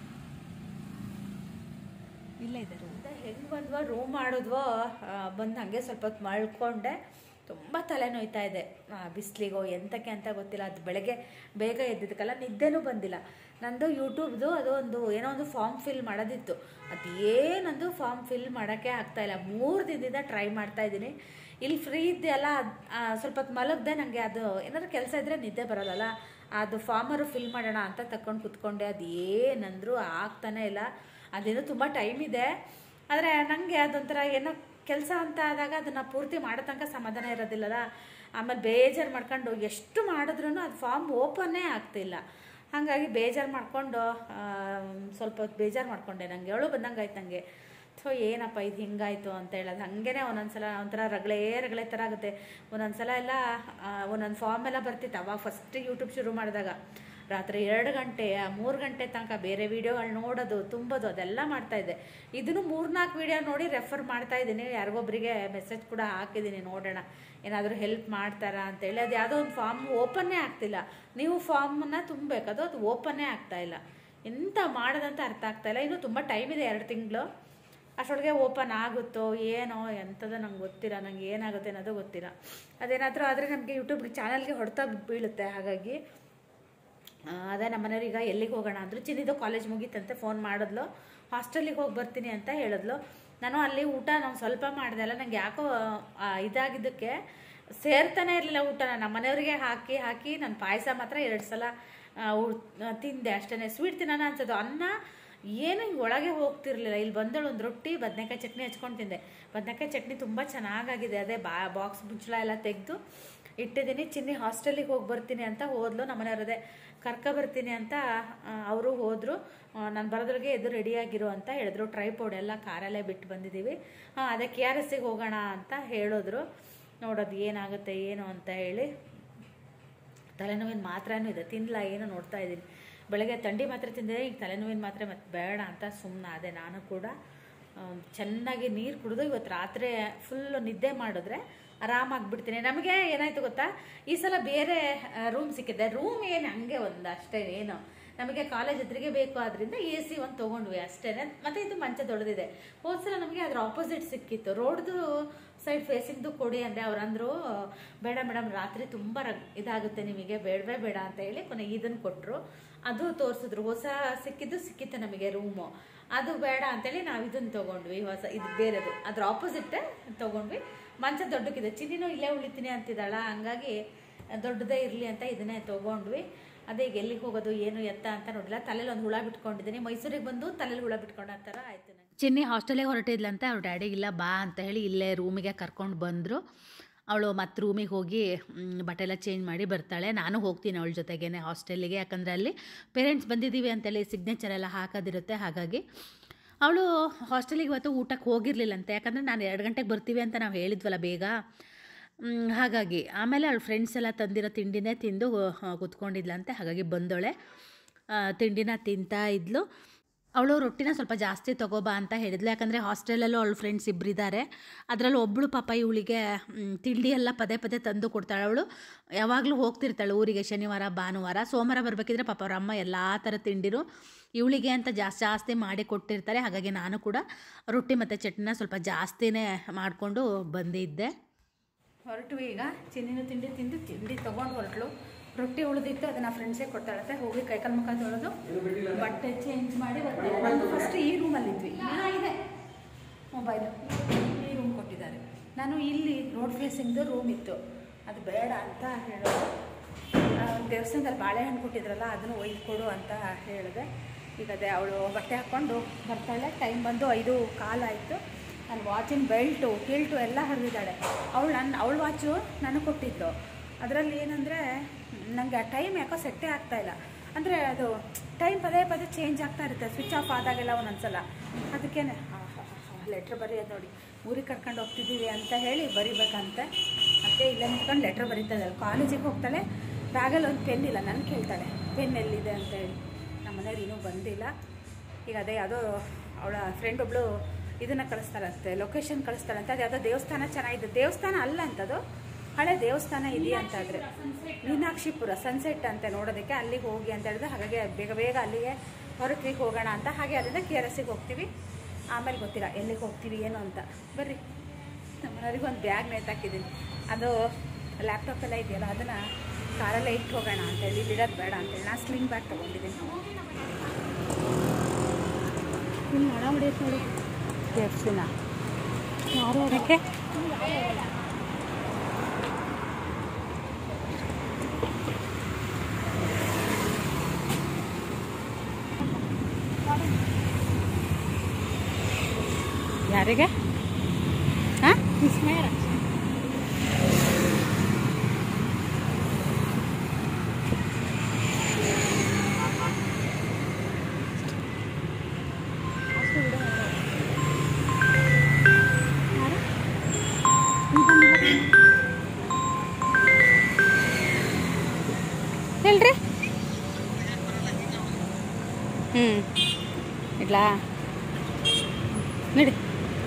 S1: ಇಲ್ಲೇ ಇದೆ ರೂಮ್
S3: ಹೆಂಗೆ ಬಂದ್ವೋ ರೂಮ್ ಮಾಡಿದ್ವೋ ಬಂದು ಹಾಗೆ ಸ್ವಲ್ಪ ಹೊತ್ತು ಮಲ್ಕೊಂಡೆ ತುಂಬ ತಲೆನೋಯ್ತಾ ಇದೆ ಬಿಸಿಲಿಗೋ ಎಂತಕ್ಕೆ ಅಂತ ಗೊತ್ತಿಲ್ಲ ಅದು ಬೆಳಗ್ಗೆ ಬೇಗ ಎದ್ದಿದ್ದಕ್ಕಲ್ಲ ನಿದ್ದೆನೂ ಬಂದಿಲ್ಲ ನಂದು ಯೂಟ್ಯೂಬ್ದು ಅದು ಒಂದು ಏನೋ ಒಂದು ಫಾರ್ಮ್ ಫಿಲ್ ಮಾಡೋದಿತ್ತು ಅದು ಏನೊಂದು ಫಾರ್ಮ್ ಫಿಲ್ ಮಾಡೋಕ್ಕೆ ಆಗ್ತಾಯಿಲ್ಲ ಮೂರು ದಿನದಿಂದ ಟ್ರೈ ಮಾಡ್ತಾ ಇದ್ದೀನಿ ಇಲ್ಲಿ ಫ್ರೀ ಇದೆಯಲ್ಲ ಸ್ವಲ್ಪ ಹೊತ್ತು ಮಲಗದೆ ನನಗೆ ಅದು ಏನಾದ್ರು ಕೆಲಸ ಇದ್ದರೆ ನಿದ್ದೆ ಬರೋಲ್ಲಲ್ಲ ಅದು ಫಾರ್ಮರು ಫಿಲ್ ಮಾಡೋಣ ಅಂತ ತಕೊಂಡು ಕುತ್ಕೊಂಡೆ ಅದು ಏನಂದ್ರು ಆಗ್ತಾನೆ ಇಲ್ಲ ಅದೇನೋ ತುಂಬ ಟೈಮ್ ಇದೆ ಆದರೆ ನನಗೆ ಅದೊಂಥರ ಏನೋ ಕೆಲಸ ಅಂತ ಆದಾಗ ಅದನ್ನು ಪೂರ್ತಿ ಮಾಡೋ ತನಕ ಸಮಾಧಾನ ಇರೋದಿಲ್ಲಲ್ಲ ಆಮೇಲೆ ಬೇಜಾರು ಮಾಡ್ಕೊಂಡು ಎಷ್ಟು ಮಾಡಿದ್ರೂ ಅದು ಫಾರ್ಮ್ ಓಪನ್ನೇ ಆಗ್ತಿಲ್ಲ ಹಾಗಾಗಿ ಬೇಜಾರು ಮಾಡಿಕೊಂಡು ಸ್ವಲ್ಪ ಹೊತ್ತು ಬೇಜಾರು ಮಾಡಿಕೊಂಡೆ ನನಗೆ ಅವಳು ಬಂದಂಗೆ ಆಯ್ತು ನನಗೆ ಸೊ ಏನಪ್ಪ ಇದು ಹಿಂಗಾಯ್ತು ಅಂತ ಹೇಳೋದು ಹಾಗೇನೆ ಒಂದೊಂದ್ಸಲ ಒಂಥರ ರಗಳೆ ರಗಳೆ ಥರ ಆಗುತ್ತೆ ಒಂದೊಂದ್ಸಲ ಎಲ್ಲ ಒಂದೊಂದು ಫಾರ್ಮ್ ಎಲ್ಲ ಬರ್ತಿತ್ತು ಅವಾಗ ಫಸ್ಟ್ ಯೂಟ್ಯೂಬ್ ಶುರು ಮಾಡಿದಾಗ ರಾತ್ರಿ ಎರಡು ಗಂಟೆ ಮೂರು ಗಂಟೆ ತನಕ ಬೇರೆ ವೀಡಿಯೋಗಳು ನೋಡೋದು ತುಂಬೋದು ಅದೆಲ್ಲ ಮಾಡ್ತಾಯಿದ್ದೆ ಇದನ್ನು ಮೂರ್ನಾಲ್ಕು ವೀಡಿಯೋ ನೋಡಿ ರೆಫರ್ ಮಾಡ್ತಾ ಇದ್ದೀನಿ ಯಾರಿಗೊಬ್ಬರಿಗೆ ಮೆಸೇಜ್ ಕೂಡ ಹಾಕಿದ್ದೀನಿ ನೋಡೋಣ ಏನಾದರೂ ಹೆಲ್ಪ್ ಮಾಡ್ತಾರಾ ಅಂತೇಳಿ ಅದು ಯಾವುದೋ ಒಂದು ಫಾರ್ಮ್ ಓಪನ್ನೇ ಆಗ್ತಿಲ್ಲ ನೀವು ಫಾರ್ಮನ್ನ ತುಂಬಬೇಕು ಅದು ಅದು ಓಪನ್ನೇ ಆಗ್ತಾ ಇಲ್ಲ ಎಂತ ಮಾಡೋದಂತ ಅರ್ಥ ಆಗ್ತಾ ಇಲ್ಲ ಇನ್ನೂ ತುಂಬ ಟೈಮ್ ಇದೆ ಎರಡು ತಿಂಗಳು ಅಷ್ಟರೊಳಗೆ ಓಪನ್ ಆಗುತ್ತೋ ಏನೋ ಎಂಥದೋ ನಂಗೆ ಗೊತ್ತಿಲ್ಲ ನಂಗೆ ಏನಾಗುತ್ತೆ ಅನ್ನೋದು ಗೊತ್ತಿಲ್ಲ ಅದೇನಾದರೂ ಆದರೆ ನಮಗೆ ಯೂಟ್ಯೂಬ್ ಚಾನಲ್ಗೆ ಹೊಡೆತ ಬೀಳುತ್ತೆ ಹಾಗಾಗಿ ಆ, ಅದೇ ನಮ್ಮ ಮನೆಯವ್ರೀಗ ಎಲ್ಲಿಗೆ ಹೋಗೋಣ ಅಂದರು ಚಿನ್ನಿದು ಕಾಲೇಜ್ ಮುಗೀತಂತೆ ಫೋನ್ ಮಾಡಿದ್ಲು ಹಾಸ್ಟೆಲಿಗೆ ಹೋಗಿ ಬರ್ತೀನಿ ಅಂತ ಹೇಳಿದ್ಲು ನಾನು ಅಲ್ಲಿ ಊಟ ನಾವು ಸ್ವಲ್ಪ ಮಾಡಿದೆ ಅಲ್ಲ ನಂಗೆ ಯಾಕೋ ಆ, ಇದಾಗಿದ್ದಕ್ಕೆ ಸೇರ್ತಾನೆ ಇರಲಿಲ್ಲ ಊಟನ ನಮ್ಮ ಮನೆಯವರಿಗೆ ಹಾಕಿ ಹಾಕಿ ನಾನು ಪಾಯಸ ಮಾತ್ರ ಎರಡು ಸಲ ಆ, ಉ- ಆ, ತಿಂದೆ ಅಷ್ಟೇ ಸ್ವೀಟ್ ತಿನ್ನೋಣ ಅನ್ಸೋದು ಅನ್ನ ಏನು ಹಿಂಗೆ ಒಳಗೆ ಹೋಗ್ತಿರ್ಲಿಲ್ಲ ಇಲ್ಲಿ ಬಂದಳು ಒಂದು ರೊಟ್ಟಿ ಬದನೆಕಾಯಿ ಚಟ್ನಿ ಹಚ್ಕೊಂಡು ತಿಂದೆ ಬದನೆಕಾಯಿ ಚಟ್ನಿ ತುಂಬ ಚೆನ್ನಾಗಾಗಿದೆ ಅದೇ ಬಾ ಬಾಕ್ಸ್ ಮುಚ್ಚಳ ಎಲ್ಲ ತೆಗೆದು ಇಟ್ಟಿದ್ದೀನಿ ಚಿನ್ನಿ ಹಾಸ್ಟೆಲಿಗೆ ಹೋಗಿ ಬರ್ತೀನಿ ಅಂತ ಹೋದ್ಲು ನಮ್ಮ ಮನೆಯವ್ರದೇ ಕರ್ಕ ಬರ್ತೀನಿ ಅಂತ ಅವರು ಹೋದರು ನಾನು ಬರೋದ್ರಿಗೆ ಎದು ರೆಡಿಯಾಗಿರು ಅಂತ ಹೇಳಿದ್ರು ಟ್ರೈಪೋಡ್ ಎಲ್ಲ ಕಾರಲ್ಲೇ ಬಿಟ್ಟು ಬಂದಿದ್ದೀವಿ ಹಾಂ ಅದೇ ಕೆ ಆರ್ ಎಸ್ಸಿಗೆ ಹೋಗೋಣ ಅಂತ ಹೇಳಿದ್ರು ನೋಡೋದು ಏನಾಗುತ್ತೆ ಏನು ಅಂತ ಹೇಳಿ ತಲೆನೋವಿನ ಮಾತ್ರನೂ ಇದೆ ತಿನ್ನಲ್ಲ ಏನು ನೋಡ್ತಾ ಇದ್ದೀನಿ ಬೆಳಗ್ಗೆ ಥಂಡಿ ಮಾತ್ರೆ ತಿಂದೆ ಈಗ ತಲೆನೋವಿನ ಮಾತ್ರೆ ಮತ್ತೆ ಬೇಡ ಅಂತ ಸುಮ್ಮನೆ ಅದೇ ನಾನು ಕೂಡ ಆ, ಚೆನ್ನಾಗಿ ನೀರು ಕುಡಿದು ಇವತ್ತು ರಾತ್ರಿ ಫುಲ್ಲು ನಿದ್ದೆ ಮಾಡಿದ್ರೆ ಆರಾಮಾಗಿ ಬಿಡ್ತೀನಿ ನಮಗೆ ಏನಾಯ್ತು ಗೊತ್ತಾ ಈ ಸಲ ಬೇರೆ ರೂಮ್ ಸಿಕ್ಕಿದೆ ರೂಮ್ ಏನು ಹಂಗೆ ಒಂದು ಅಷ್ಟೇ ಏನು ನಮಗೆ ಕಾಲೇಜ್ ಎದುರಿಗೆ ಬೇಕು ಆದ್ರಿಂದ ಎ ಸಿ ಒಂದು ತೊಗೊಂಡ್ವಿ ಅಷ್ಟೇ ಮತ್ತೆ ಇದು ಮಂಚ ದೊಡ್ಡದಿದೆ ಹೋದ ಸಲ ನಮಗೆ ಅದ್ರ ಆಪೋಸಿಟ್ ಸಿಕ್ಕಿತ್ತು ರೋಡ್ದು ಸೈಡ್ ಫೇಸಿಂಗ್ದು ಕೊಡಿ ಅಂದೆ ಅವ್ರು ಅಂದರು ಬೇಡ ಮೇಡಮ್ ರಾತ್ರಿ ತುಂಬ ರಗ್ ಇದಾಗುತ್ತೆ ನಿಮಗೆ ಬೇಡವೇ ಬೇಡ ಅಂತ ಹೇಳಿ ಕೊನೆಗೆ ಇದನ್ನು ಕೊಟ್ಟರು ಅದು ತೋರಿಸಿದ್ರು ಹೊಸ ಸಿಕ್ಕಿದ್ದು ಸಿಕ್ಕಿತ್ತು ನಮಗೆ ರೂಮು ಅದು ಬೇಡ ಅಂತೇಳಿ ನಾವು ಇದನ್ನು ತೊಗೊಂಡ್ವಿ ಹೊಸ ಇದು ಬೇರೆದು ಅದ್ರ ಆಪೋಸಿಟ್ ತೊಗೊಂಡ್ವಿ ಮಂಚ ದೊಡ್ಡಕ್ಕಿದೆ ಚಿನ್ನಿನೂ ಇಲ್ಲೇ ಉಳಿತೀನಿ ಅಂತಿದ್ದಾಳ ಹಂಗಾಗಿ ದೊಡ್ಡದೇ ಇರಲಿ ಅಂತ ಇದನ್ನೇ ತೊಗೊಂಡ್ವಿ ಅದೇ ಈಗ ಎಲ್ಲಿಗೆ ಹೋಗೋದು ಏನು ಎತ್ತ ಅಂತ ನೋಡಿಲ್ಲ ತಲೆಯಲ್ಲಿ ಒಂದು ಹುಳ ಬಿಟ್ಕೊಂಡಿದ್ದೀನಿ ಮೈಸೂರಿಗೆ ಬಂದು ತಲೆಯಲ್ಲಿ ಹುಳ ಬಿಟ್ಕೊಂಡ ಥರ ಆಯ್ತು ನಂಗೆ ಚಿನ್ನಿ ಹಾಸ್ಟೆಲಿಗೆ ಹೊರಟಿದ್ಲಂತೆ ಅವ್ರ ಡ್ಯಾಡಿ ಇಲ್ಲ ಬಾ ಅಂತ ಹೇಳಿ ಇಲ್ಲೇ ರೂಮಿಗೆ ಕರ್ಕೊಂಡು ಬಂದರು ಅವಳು ಮತ್ತೆ ರೂಮಿಗೆ ಹೋಗಿ ಮ್, ಬಟ್ಟೆ ಎಲ್ಲ ಚೇಂಜ್ ಮಾಡಿ ಬರ್ತಾಳೆ ನಾನು ಹೋಗ್ತೀನಿ ಅವಳ ಜೊತೆಗೇನೆ ಹಾಸ್ಟೆಲಿಗೆ ಯಾಕಂದರೆ ಅಲ್ಲಿ ಪೇರೆಂಟ್ಸ್ ಬಂದಿದ್ದೀವಿ ಅಂತೇಳಿ ಸಿಗ್ನೇಚರ್ ಎಲ್ಲ ಹಾಕೋದಿರುತ್ತೆ ಹಾಗಾಗಿ ಅವಳು ಹಾಸ್ಟೆಲಿಗೆ ಇವತ್ತು ಊಟಕ್ಕೆ ಹೋಗಿರ್ಲಿಲ್ಲಂತೆ ಯಾಕಂದರೆ ನಾನು ಎರಡು ಗಂಟೆಗೆ ಬರ್ತೀವಿ ಅಂತ ನಾವು ಹೇಳಿದ್ವಲ್ಲ ಬೇಗ ಮ್, ಹಾಗಾಗಿ ಆಮೇಲೆ ಅವಳ ಫ್ರೆಂಡ್ಸ್ ಎಲ್ಲ ತಂದಿರೋ ತಿಂಡಿನೇ ತಿಂದು ಆ, ಕುತ್ಕೊಂಡಿದ್ಲಂತೆ ಹಾಗಾಗಿ ಬಂದೋಳೆ ಆ, ತಿಂಡಿನ ತಿಂತಾ ಇದ್ಲು ಅವಳು ರೊಟ್ಟಿನ ಸ್ವಲ್ಪ ಜಾಸ್ತಿ ತಗೋಬಾ ಅಂತ ಹೇಳಿದ್ಲು ಯಾಕಂದರೆ ಹಾಸ್ಟೆಲಲ್ಲೂ ಅವಳು ಫ್ರೆಂಡ್ಸ್ ಇಬ್ಬರಿದ್ದಾರೆ ಅದರಲ್ಲೂ ಒಬ್ಬಳು ಪಾಪ ಇವಳಿಗೆ ಮ್, ತಿಂಡಿ ಎಲ್ಲ ಪದೇ ಪದೇ ತಂದು ಕೊಡ್ತಾಳೆ ಅವಳು ಯಾವಾಗಲೂ ಹೋಗ್ತಿರ್ತಾಳೆ ಊರಿಗೆ ಶನಿವಾರ ಭಾನುವಾರ ಸೋಮವಾರ ಬರಬೇಕಿದ್ರೆ ಪಾಪ ಅವ್ರ ಅಮ್ಮ ಎಲ್ಲ ಥರ ತಿಂಡಿರು ಇವಳಿಗೆ ಅಂತ ಜಾಸ್ತಿ ಜಾಸ್ತಿ ಮಾಡಿ ಕೊಟ್ಟಿರ್ತಾರೆ ಹಾಗಾಗಿ ನಾನು ಕೂಡ ರೊಟ್ಟಿ ಮತ್ತು ಚಟ್ನಿನ ಸ್ವಲ್ಪ ಜಾಸ್ತಿನೇ ಮಾಡಿಕೊಂಡು ಬಂದಿದ್ದೆ ಹೊರಟು ಈಗ ಚಿನ್ನಿನ ತಿಂಡಿ ತಿಂದು ತಿಂಡಿ ತೊಗೊಂಡು ಹೊರಟ್ಲು ರೊಟ್ಟಿ ಉಳಿದಿತ್ತು ಅದನ್ನ ಫ್ರೆಂಡ್ಸೇ ಕೊಡ್ತಾಳಂತೆ ಹೋಗಿ ಕೈಕಾಲು ಮುಖ ತೊಳೆದು ಬಟ್ಟೆ ಚೇಂಜ್ ಮಾಡಿ ಬರ್ತೀನಿ ನಾನು ಫಸ್ಟ್ ಈ ರೂಮಲ್ಲಿ ಇದ್ವಿ ಹಾ, ಇದೆ ಮೊಬೈಲು ಈ ರೂಮ್ ಕೊಟ್ಟಿದ್ದಾರೆ ನಾನು ಇಲ್ಲಿ ರೋಡ್ ಫೇಸಿಂಗ್ದು ರೂಮ್ ಇತ್ತು ಅದು ಬೇಡ ಅಂತ ಹೇಳೋದು ಆ, ದೇವಸ್ಥಾನದಲ್ಲಿ ಬಾಳೆಹಣ್ಣು ಕೊಟ್ಟಿದ್ರಲ್ಲ ಅದನ್ನು ಒಯ್ದು ಕೊಡು ಅಂತ ಹೇಳಿದೆ ಈಗ ಅದೇ ಅವಳು ಬಟ್ಟೆ ಹಾಕ್ಕೊಂಡು ಬರ್ತಾಳೆ ಟೈಮ್ ಬಂದು ಐದು ಕಾಲಾಯಿತು ನನ್ನ ವಾಚಿನ ಬೆಲ್ಟು ಕಿಲ್ಟು ಎಲ್ಲ ಹರಿದಿದ್ದಾಳೆ ಅವಳು ನನ್ನ ಅವಳ ವಾಚು ನನಗೆ ಕೊಟ್ಟಿದ್ದು ಅದರಲ್ಲಿ ಏನಂದರೆ ನನಗೆ ಆ ಟೈಮ್ ಯಾಕೋ ಸೆಟ್ಟೇ ಆಗ್ತಾ ಇಲ್ಲ ಅಂದರೆ ಅದು ಟೈಮ್ ಪದೇ ಪದೇ ಚೇಂಜ್ ಆಗ್ತಾ ಇರುತ್ತೆ ಸ್ವಿಚ್ ಆಫ್ ಆದಾಗೆಲ್ಲ ಒಂದೊಂದ್ಸಲ ಅದಕ್ಕೇ ಲೆಟ್ರ್ ಬರೆಯೋದು ನೋಡಿ ಊರಿಗೆ ಕರ್ಕೊಂಡು ಹೋಗ್ತಿದ್ದೀವಿ ಅಂತ ಹೇಳಿ ಬರಿಬೇಕಂತೆ ಮತ್ತೆ ಇಲ್ಲೇ ನಿಂತ್ಕೊಂಡು ಲೆಟ್ರ್ ಬರೀತಾ ಇದ್ದಾಳೆ ಕಾಲೇಜಿಗೆ ಹೋಗ್ತಾಳೆ ಬ್ಯಾಗಲ್ಲಿ ಒಂದು ಪೆನ್ ಇಲ್ಲ ನನ್ನ ಕೇಳ್ತಾಳೆ ಪೆನ್ ಎಲ್ಲಿದೆ ಅಂತ ಹೇಳಿ ನಮ್ಮ ಮನೆಯವ್ರು ಇನ್ನೂ ಬಂದಿಲ್ಲ ಈಗ ಅದೇ ಯಾವುದೋ ಅವಳ ಫ್ರೆಂಡ್ ಒಬ್ಳು ಇದನ್ನು ಕಳಿಸ್ತಾರಂತೆ ಲೊಕೇಶನ್ ಕಳಿಸ್ತಾರಂತೆ ಅದು ಯಾವುದೋ ದೇವಸ್ಥಾನ ಚೆನ್ನಾಗಿದೆ ದೇವಸ್ಥಾನ ಅಲ್ಲ ಅಂತದು ಹಳೆ ದೇವಸ್ಥಾನ ಇದೆಯಾ ಅಂತ ಆದರೆ ಮೀನಾಕ್ಷಿಪುರ ಸನ್ಸೆಟ್ ಅಂತ ನೋಡೋದಕ್ಕೆ ಅಲ್ಲಿಗೆ ಹೋಗಿ ಅಂತ ಹೇಳಿದ್ರೆ ಹಾಗಾಗಿ ಬೇಗ ಬೇಗ ಅಲ್ಲಿಗೆ ಹೊರಟ್ವಿ ಹೋಗೋಣ ಅಂತ ಹಾಗೆ ಅಲ್ಲಿಂದ ಕೆ ಆರ್ ಎಸ್ಸಿಗೆ ಹೋಗ್ತೀವಿ ಆಮೇಲೆ ಗೊತ್ತಿಲ್ಲ ಎಲ್ಲಿಗೆ ಹೋಗ್ತೀವಿ ಏನು ಅಂತ ಬರ್ರಿ ನಮ್ಮನೆಯವ್ರಿಗೆ ಒಂದು ಬ್ಯಾಗ್ ನೇತಾಕಿದ್ದೀನಿ ಅದು ಲ್ಯಾಪ್ಟಾಪ್ ಎಲ್ಲ ಇದೆಯಲ್ಲ ಅದನ್ನು ಕಾರಲ್ಲೇ ಇಟ್ಟು ಹೋಗೋಣ ಅಂತೇಳಿ ಇಲ್ಲಿ ಇಡೋದು ಬೇಡ ಅಂತೇಳಿ ನಾನು ಸ್ಲಿಂಗ್ ಬ್ಯಾಗ್ ತೊಗೊಂಡಿದ್ದೀನಿ ಇಲ್ಲಿ ನೋಡ ಹೊಡಿಯತ್ತೆ ನೋಡಿ ಕೆ ಎಫ್ ಸಿನ ಯಾಕೆ
S1: ಯಾರಿಗೆ ಹಾಂ ಹೇಳ್ರಿ ಹ್ಞೂ ಇಡ್ಲಾ ನಡಿ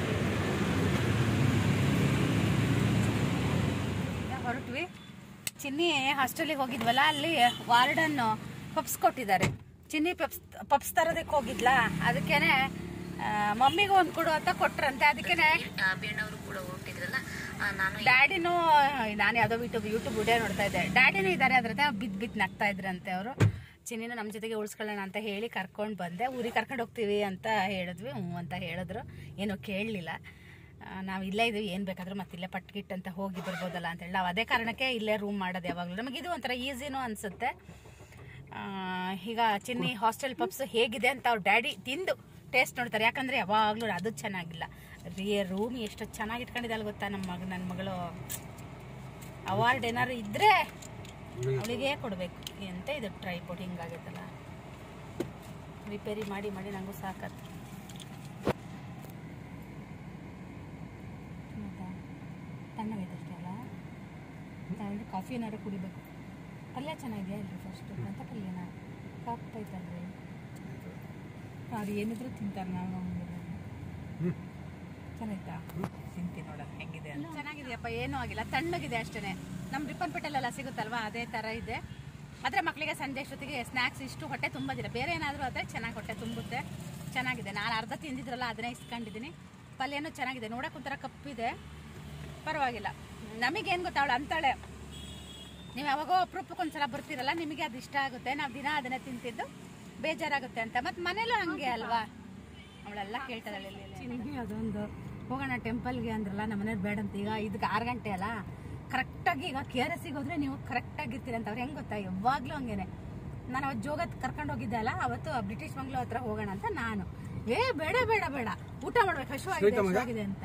S1: ಹೊರಟ್ವಿ ಚಿನ್ನಿ ಹಾಸ್ಟೆಲಿಗೆ ಹೋಗಿದ್ವಲ್ಲ ಅಲ್ಲಿ ವಾರ್ಡನ್ ಪಪ್ಸ್ ಕೊಟ್ಟಿದ್ದಾರೆ ಚಿನ್ನಿ ಪಪ್ಸ್ ಪಪ್ಸ್ ತರೋದಕ್ಕೆ ಹೋಗಿದ್ಲಾ ಅದಕ್ಕೇನೆ ಆ, ಮಮ್ಮಿಗೂ ಒಂದು ಕೊಡು ಅಂತ ಕೊಟ್ರಂತೆ ಅದಕ್ಕೇನೆ
S4: ಬೇಣವರು ಕೂಡ ಹೊರಟಿದ್ರಲ್ಲ ನಾನು
S1: ಡ್ಯಾಡಿನೂ ನಾನು ಯಾವುದೋ ಯೂಟ್ಯೂಬ್ ಯೂಟ್ಯೂಬ್ ವಿಡಿಯೋ ನೋಡ್ತಾ ಇದ್ದೆ ಡ್ಯಾಡಿನೂ ಇದ್ದಾರೆ ಅದ್ರತೆ ಬಿದ್ದು ಬಿದ್ದು ನಗ್ತಾ ಇದ್ರಂತೆ ಅವರು ಚಿನ್ನಿನ ನಮ್ಮ ಜೊತೆಗೆ ಉಳಿಸ್ಕೊಳ್ಳೋಣ ಅಂತ ಹೇಳಿ ಕರ್ಕೊಂಡು ಬಂದೆ ಊರಿಗೆ ಕರ್ಕೊಂಡು ಹೋಗ್ತೀವಿ ಅಂತ ಹೇಳಿದ್ವಿ ಹ್ಞೂ ಅಂತ ಹೇಳಿದ್ರು ಏನೂ ಕೇಳಲಿಲ್ಲ ನಾವು ಇಲ್ಲೇ ಇದೀವಿ ಏನು ಬೇಕಾದ್ರೂ ಮತ್ತೆ ಇಲ್ಲೇ ಪಟ್ಗಿಟ್ ಅಂತ ಹೋಗಿ ಬರ್ಬೋದಲ್ಲ ಅಂತೇಳಿ ನಾವು ಅದೇ ಕಾರಣಕ್ಕೆ ಇಲ್ಲೇ ರೂಮ್ ಮಾಡೋದು ಯಾವಾಗಲೂ ನಮಗೆ ಇದು ಒಂಥರ ಈಸಿನೂ ಅನಿಸುತ್ತೆ ಈಗ ಚಿನ್ನಿ ಹಾಸ್ಟೆಲ್ ಪಪ್ಸ್ ಹೇಗಿದೆ ಅಂತ ಅವ್ರ ಡ್ಯಾಡಿ ತಿಂದು ಟೇಸ್ಟ್ ನೋಡ್ತಾರೆ ಯಾಕಂದ್ರೆ ಯಾವಾಗಲೂ ಅದು ಚೆನ್ನಾಗಿಲ್ಲ ರೀ ರೂಮ್ ಎಷ್ಟು ಚೆನ್ನಾಗಿ ಇಟ್ಕೊಂಡಿದ್ದಾಳೆ ಗೊತ್ತಾ ನಮ್ಮ ಮಗ ನನ್ನ ಮಗಳು ಅವಾರ್ಡ್ ಏನಾದ್ರು ಇದ್ರೆ ಅವಳಿಗೆ ಕೊಡಬೇಕು ಎಂತ ಇದು ಟ್ರೈಪೋರ್ಟ್ ಹಿಂಗಾಗೈತಲ್ಲ ರಿಪೇರಿ ಮಾಡಿ ಮಾಡಿ ನನಗೂ ಸಾಕತ್ತು ತಣ್ಣಗೈತಷ್ಟೇ ಅಲ್ಲ ತಗೊಂಡು ಕಾಫಿ ಏನಾದ್ರು ಕುಡಿಬೇಕು ಪಲ್ಯ ಚೆನ್ನಾಗಿದೆಯಾ ಇಲ್ರಿ ಫಸ್ಟ್ ಅಂತ ಪಲ್ಯನ ಕಾಪ್ತೈತಲ್ರಿ ಅದು ಏನಿದ್ರು ತಿಂತಾರೆ ನಾವು ಚೆನ್ನಾಯ್ತಾ ತಿಂತೀನಿ ನೋಡ ಹೆಂಗಿದೆ ಅಂತ ಚೆನ್ನಾಗಿದೆಯಪ್ಪ ಏನೂ ಆಗಿಲ್ಲ ತಣ್ಣಗಿದೆ ಅಷ್ಟೇ ನಮ್ಮ ರಿಪ್ಪನ್ಪೇಟೆಲೆಲ್ಲ ಸಿಗುತ್ತಲ್ವಾ ಅದೇ ಥರ ಇದೆ ಆದರೆ ಮಕ್ಕಳಿಗೆ ಸಂಜೆ ಅಷ್ಟೊತ್ತಿಗೆ ಸ್ನ್ಯಾಕ್ಸ್ ಇಷ್ಟು ಹೊಟ್ಟೆ ತುಂಬೋದಿಲ್ಲ ಬೇರೆ ಏನಾದರೂ ಆದರೆ ಚೆನ್ನಾಗಿ ಹೊಟ್ಟೆ ತುಂಬುತ್ತೆ ಚೆನ್ನಾಗಿದೆ ನಾನು ಅರ್ಧ ತಿಂದಿದ್ರಲ್ಲ ಅದನ್ನೇ ಇಸ್ಕೊಂಡಿದ್ದೀನಿ ಪಲ್ಯನೂ ಚೆನ್ನಾಗಿದೆ ನೋಡಕ್ಕೆ ಒಂಥರ ಕಪ್ಪಿದೆ ಪರವಾಗಿಲ್ಲ ನಮಗೇನು ಗೊತ್ತಾ ಅವಳು ಅಂತಾಳೆ ನೀವು ಯಾವಾಗೋ ಅಪರೂಪಕ್ಕೆ ಒಂದ್ಸಲ ಬರ್ತೀರಲ್ಲ ನಿಮಗೆ ಅದು ಇಷ್ಟ ಆಗುತ್ತೆ ನಾವು ದಿನ ಅದನ್ನೇ ತಿಂತಿದ್ದು ಬೇಜಾರಾಗುತ್ತೆ ಅಂತ ಮತ್ತೆ ಮನೇಲೂ ಹಂಗೆ ಅಲ್ವಾ ಅವಳೆಲ್ಲ ಕೇಳ್ತಾಳೆ ಚಿನ್ನಿ ಅದೊಂದು ಹೋಗೋಣ ಟೆಂಪಲ್ಗೆ ಅಂದ್ರಲ್ಲ ನಮ್ಮ ಮನೇಲಿ ಬೇಡ ಅಂತ ಈಗ ಇದಕ್ಕೆ ಆರು ಗಂಟೆ ಅಲ್ಲ ಕರೆಕ್ಟಾಗಿ ಈಗ ಕೆ ಆರ್ ಎಸ್ಸಿಗೆ ಹೋದ್ರೆ ನೀವು ಕರೆಕ್ಟಾಗಿ ಇರ್ತೀರಿ ಅಂತ ಅವ್ರು ಹೆಂಗೆ ಗೊತ್ತಾ ಯಾವಾಗಲೂ ಹಂಗೇನೆ ನಾನು ಅವತ್ತು ಜೋಗತ್ ಕರ್ಕೊಂಡು ಹೋಗಿದ್ದೆ ಅಲ್ಲ ಅವತ್ತು ಬ್ರಿಟಿಷ್ ಬಂಗ್ಲೋ ಹತ್ರ ಹೋಗೋಣ ಅಂತ ನಾನು ಏ ಬೇಡ ಬೇಡ ಬೇಡ ಊಟ ಮಾಡ್ಬೇಕು ಹಶುವಾಗಿದೆ ಹಶುವಾಗಿದೆ ಅಂತ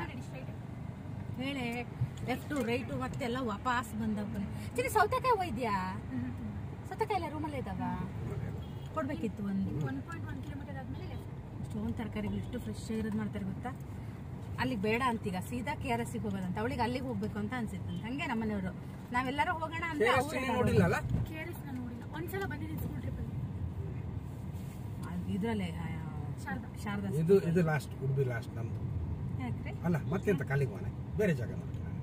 S1: ಹೇಳಿ ಲೆಫ್ಟು ರೈಟು ಮತ್ತೆಲ್ಲ ವಾಪಸ್ ಬಂದವ ಚಿನ್ನಿ ಸೌತೆಕಾಯಿ ಒಯ್ದ್ಯಾ ಸೌತೆಕಾಯಿ ಎಲ್ಲ ರೂಮಲ್ಲೇ ಇದಾವ ಕೊಡ್ಬೇಕಿತ್ತು ಒಂದು
S5: ಒನ್ ಪಾಯಿಂಟ್ ಒನ್ ಕಿಲೋಮೀಟರ್ ಆದ್ಮೇಲೆ
S1: ಇಷ್ಟೊಂದು ತರಕಾರಿಗಳು ಎಷ್ಟು ಫ್ರೆಶ್ ಇರೋದು ಮಾಡ್ತಾರೆ ಗೊತ್ತಾ ಅಲ್ಲಿಗೆ ಬೇಡ ಅಂತೀಗ ಸೀದಾ ಕೆ ಆರ್ ಎಸ್ಸಿಗೆ ಹೋಗೋದಂತ ಅವಳಿಗೆ ಅಲ್ಲಿಗೆ ಹೋಗ್ಬೇಕು ಅಂತ ಅನ್ಸಿತ್ತು ಹಂಗೆ ನಮ್ಮನೆಯವರು ನಾವೆಲ್ಲರೂ ಹೋಗೋಣ ಅಂದ್ರೆ ಅವ್ರು
S6: ನೋಡಿಲ್ಲಲ್ಲ
S5: ಕೆ ಆರ್ ಎಸ್ ನಾನು ನೋಡಿಲ್ಲ ಒಂದ್ಸಲ ಬಂದಿದ್ದೀನಿ ಸ್ಕೂಲ್ ಟ್ರಿಪ್ಪಲ್ಲಿ
S1: ಇದ್ರಲ್ಲೇ ಆ,
S5: ಶಾರದಾ.
S1: ಶಾರದಾ
S6: ಇದು ಇದು ಲಾಸ್ಟ್ ಉಡುಪಿ ಲಾಸ್ಟ್ ನಮ್ದು
S1: ಯಾಕ್ರಿ
S6: ಅಲ್ಲ ಮತ್ತೆಂತ ಕಾಲಿಗೆ ಮನೆ ಬೇರೆ ಜಾಗ ನೋಡ್ತೀನಿ ನಾನು.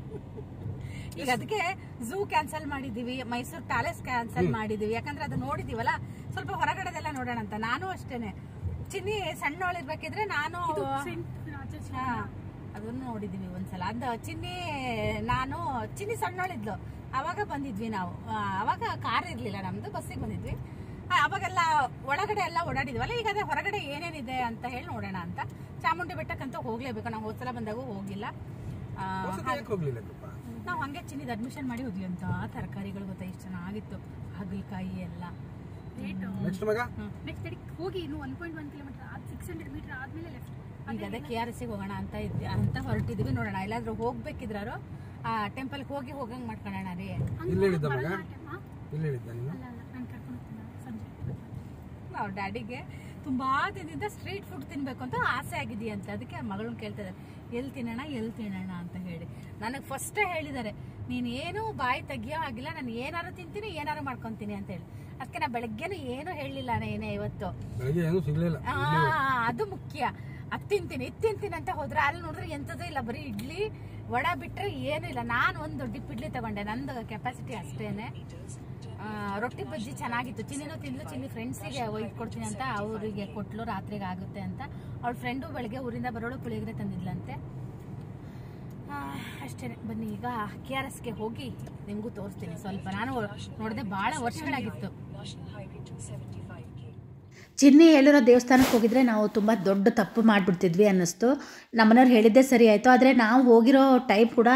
S1: ಈಗ ಅದಕ್ಕೆ ಝೂ ಕ್ಯಾನ್ಸಲ್ ಮಾಡಿದೀವಿ ಮೈಸೂರು ಪ್ಯಾಲೇಸ್ ಕ್ಯಾನ್ಸಲ್ ಮಾಡಿದೀವಿ ಯಾಕಂದ್ರೆ ಅದು ನೋಡಿದೀವಲ್ಲ ಸ್ವಲ್ಪ ಹೊರಗಡೆದೆಲ್ಲ ನೋಡೋಣ ಅಂತ ನಾನು ಅಷ್ಟೇನೆ ಚಿನ್ನಿ ಸಣ್ಣವಳಿರ್ಬೇಕಿದ್ರೆ ನಾನು
S5: ಸೆಂಟ್ ರಾಜೇಶ್
S1: ಹಾ ಅದನ್ನು ನೋಡಿದೀವಿ ಒಂದ್ಸಲ ಅದ ಚಿನ್ನಿ ನಾನು ಚಿನ್ನಿ ಸಣ್ಣವಳಿದ್ಲು ಅವಾಗ ಬಂದಿದ್ವಿ ನಾವು ಆ, ಅವಾಗ ಕಾರ್ ಇರ್ಲಿಲ್ಲ ನಮ್ದು ಬಸ್ಸಿಗೆ ಬಂದಿದ್ವಿ ಆ, ಅವಾಗೆಲ್ಲ ಒಳಗಡೆ ಎಲ್ಲ ಓಡಾಡಿದ್ವಲ್ಲ ಈಗ ಅದೇ ಹೊರಗಡೆ ಏನೇನಿದೆ ಅಂತ ಹೇಳಿ ನೋಡೋಣ ಅಂತ ಚಾಮುಂಡಿ ಬೆಟ್ಟಕ್ಕಂತೂ ಹೋಗ್ಲೇಬೇಕು ನಾವು ಹೋದ್ಸಲ ಬಂದಾಗೂ ಹೋಗಿಲ್ಲ ಆ,
S6: ಹೊಸದು ಯಾಕೆ ಹೋಗ್ಲಿಲ್ಲ ಕೃಪ
S1: ನಾವು ಹಂಗೆ ಚಿನ್ನಿದ ಅಡ್ಮಿಷನ್ ಮಾಡಿ ಹೋದ್ವಿ ಅಂತ ತರಕಾರಿಗಳು ಗೊತ್ತಾ ಎಷ್ಟು ಚೆನ್ನಾಗಿತ್ತು ಹಾಗಲಕಾಯಿ ಎಲ್ಲ
S5: ರೇಟು
S6: ನೆಕ್ಸ್ಟ್ ಮಗ
S5: ನೆಕ್ಸ್ಟ್ ಕಡೆ ಹೋಗಿ ಇನ್ನು ಒನ್ ಪಾಯಿಂಟ್ ಒನ್ ಕಿಲೋಮೀಟರ್ ಆದ್ ಸಿಕ್ಸ್ ಹಂಡ್ರೆಡ್ ಮೀಟರ್ ಆದ್ಮೇಲೆ ಲೆಫ್ಟ್
S1: ಈಗ ಅದೇ ಕೆ ಆರ್ ಎಸ್ಸಿಗೆ ಹೋಗೋಣ ಅಂತ ಇದ್ವಿ ಅಂತ ಹೊರಟಿದ್ವಿ ನೋಡೋಣ ಎಲ್ಲಾದ್ರೂ ಹೋಗ್ಬೇಕಿದ್ರಾರು ಆ ಟೆಂಪಲ್ಗೆ ಹೋಗಿ ಹೋಗಂಗ್ ಮಾಡ್ಕೊಳ್ಳೋಣ ರೀ
S6: ಇಲ್ಲಿ ಹೇಳಿದ್ದ ಮಗ ಇಲ್ಲಿ ಹೇಳಿದ್ದ ನೀನು
S5: ಅಲ್ಲ ಅಲ್ಲ ನಾನು ಕರ್ಕೊಂಡು ಹೋಗ್ತೀನಿ ಸಂಜೆ
S1: ಅವ್ರ ಡ್ಯಾಡಿಗೆ ತುಂಬಾ ದಿನದಿಂದ ಸ್ಟ್ರೀಟ್ ಫುಡ್ ತಿನ್ಬೇಕು ಅಂತ ಆಸೆ ಆಗಿದೆಯಂತೆ ಅದಕ್ಕೆ ಮಗಳನ್ನ ಕೇಳ್ತಿದ್ದಾರೆ ಎಲ್ಲಿ ತಿನ್ನೋಣ ಎಲ್ಲಿ ತಿನ್ನೋಣ ಅಂತ ಹೇಳಿ ನನಗೆ ಫಸ್ಟ್ ಹೇಳಿದ್ದಾರೆ ನೀನು ಏನು ಬಾಯಿ ತೆಗಿಯೋ ಆಗಿಲ್ಲ ನಾನು ಏನಾರು ತಿಂತೀನಿ ಏನಾರು ಮಾಡ್ಕೊಂತೀನಿ ಅಂತ ಹೇಳಿ ಅದಕ್ಕೆ ನಾ ಬೆಳಗ್ಗೆನೂ ಏನು ಹೇಳಲಿಲ್ಲ ಏನೇ ಇವತ್ತು
S6: ಬೆಳಗ್ಗೆ ಏನೂ ಸಿಗ್ಲಿಲ್ಲ
S1: ಆ, ಅದು ಮುಖ್ಯ ಅದ್ ತಿಂತೀನಿ ಇದ್ ತಿಂತೀನಿ ಅಂತ ಹೋದ್ರೆ ಅಲ್ಲಿ ನೋಡಿದ್ರೆ ಎಂಥದ್ದು ಇಲ್ಲ ಬರೀ ಇಡ್ಲಿ ವಡ ಬಿಟ್ರೆ ಏನೂ ಇಲ್ಲ ನಾನು ಒಂದು ಡಿಪ್ ಇಡ್ಲಿ ತಗೊಂಡೆ ನಂದು ಕೆಪಾಸಿಟಿ ಅಷ್ಟೇನೆ ಆ, ರೊಟ್ಟಿ ಬಜ್ಜಿ ಚೆನ್ನಾಗಿತ್ತು ಚಿನ್ನಿನೂ ತಿಂದ್ಲು ಚಿನ್ನಿ ಫ್ರೆಂಡ್ಸಿಗೆ ಒಯ್ದು ಕೊಡ್ತೀನಿ ಅಂತ ಅವರಿಗೆ ಕೊಟ್ಲು ರಾತ್ರಿಗೆ ಆಗುತ್ತೆ ಅಂತ ಅವಳ ಫ್ರೆಂಡು ಬೆಳಗ್ಗೆ ಊರಿಂದ ಬರೋಳು ಪುಳಿಯೋಗರೆ ತಂದಿದ್ಲಂತೆ ಅಷ್ಟೇ ಬನ್ನಿ ಈಗ ಕೆ ಆರ್ ಎಸ್ಗೆ ಹೋಗಿ ನಿಮಗೂ ತೋರಿಸ್ತೀನಿ ಸ್ವಲ್ಪ ನಾನು ನೋಡಿದೆ ಭಾಳ ವರ್ಷಗಳಾಗಿತ್ತು
S3: ಚಿನ್ನಿ ಹೇಳಿರೋ ದೇವಸ್ಥಾನಕ್ಕೆ ಹೋಗಿದ್ರೆ ನಾವು ತುಂಬ ದೊಡ್ಡ ತಪ್ಪು ಮಾಡಿಬಿಡ್ತಿದ್ವಿ ಅನ್ನಿಸ್ತು ನಮ್ಮನೆಯವ್ರು ಹೇಳಿದ್ದೇ ಸರಿ ಆಯಿತು ಆದರೆ ನಾವು ಹೋಗಿರೋ ಟೈಮ್ ಕೂಡ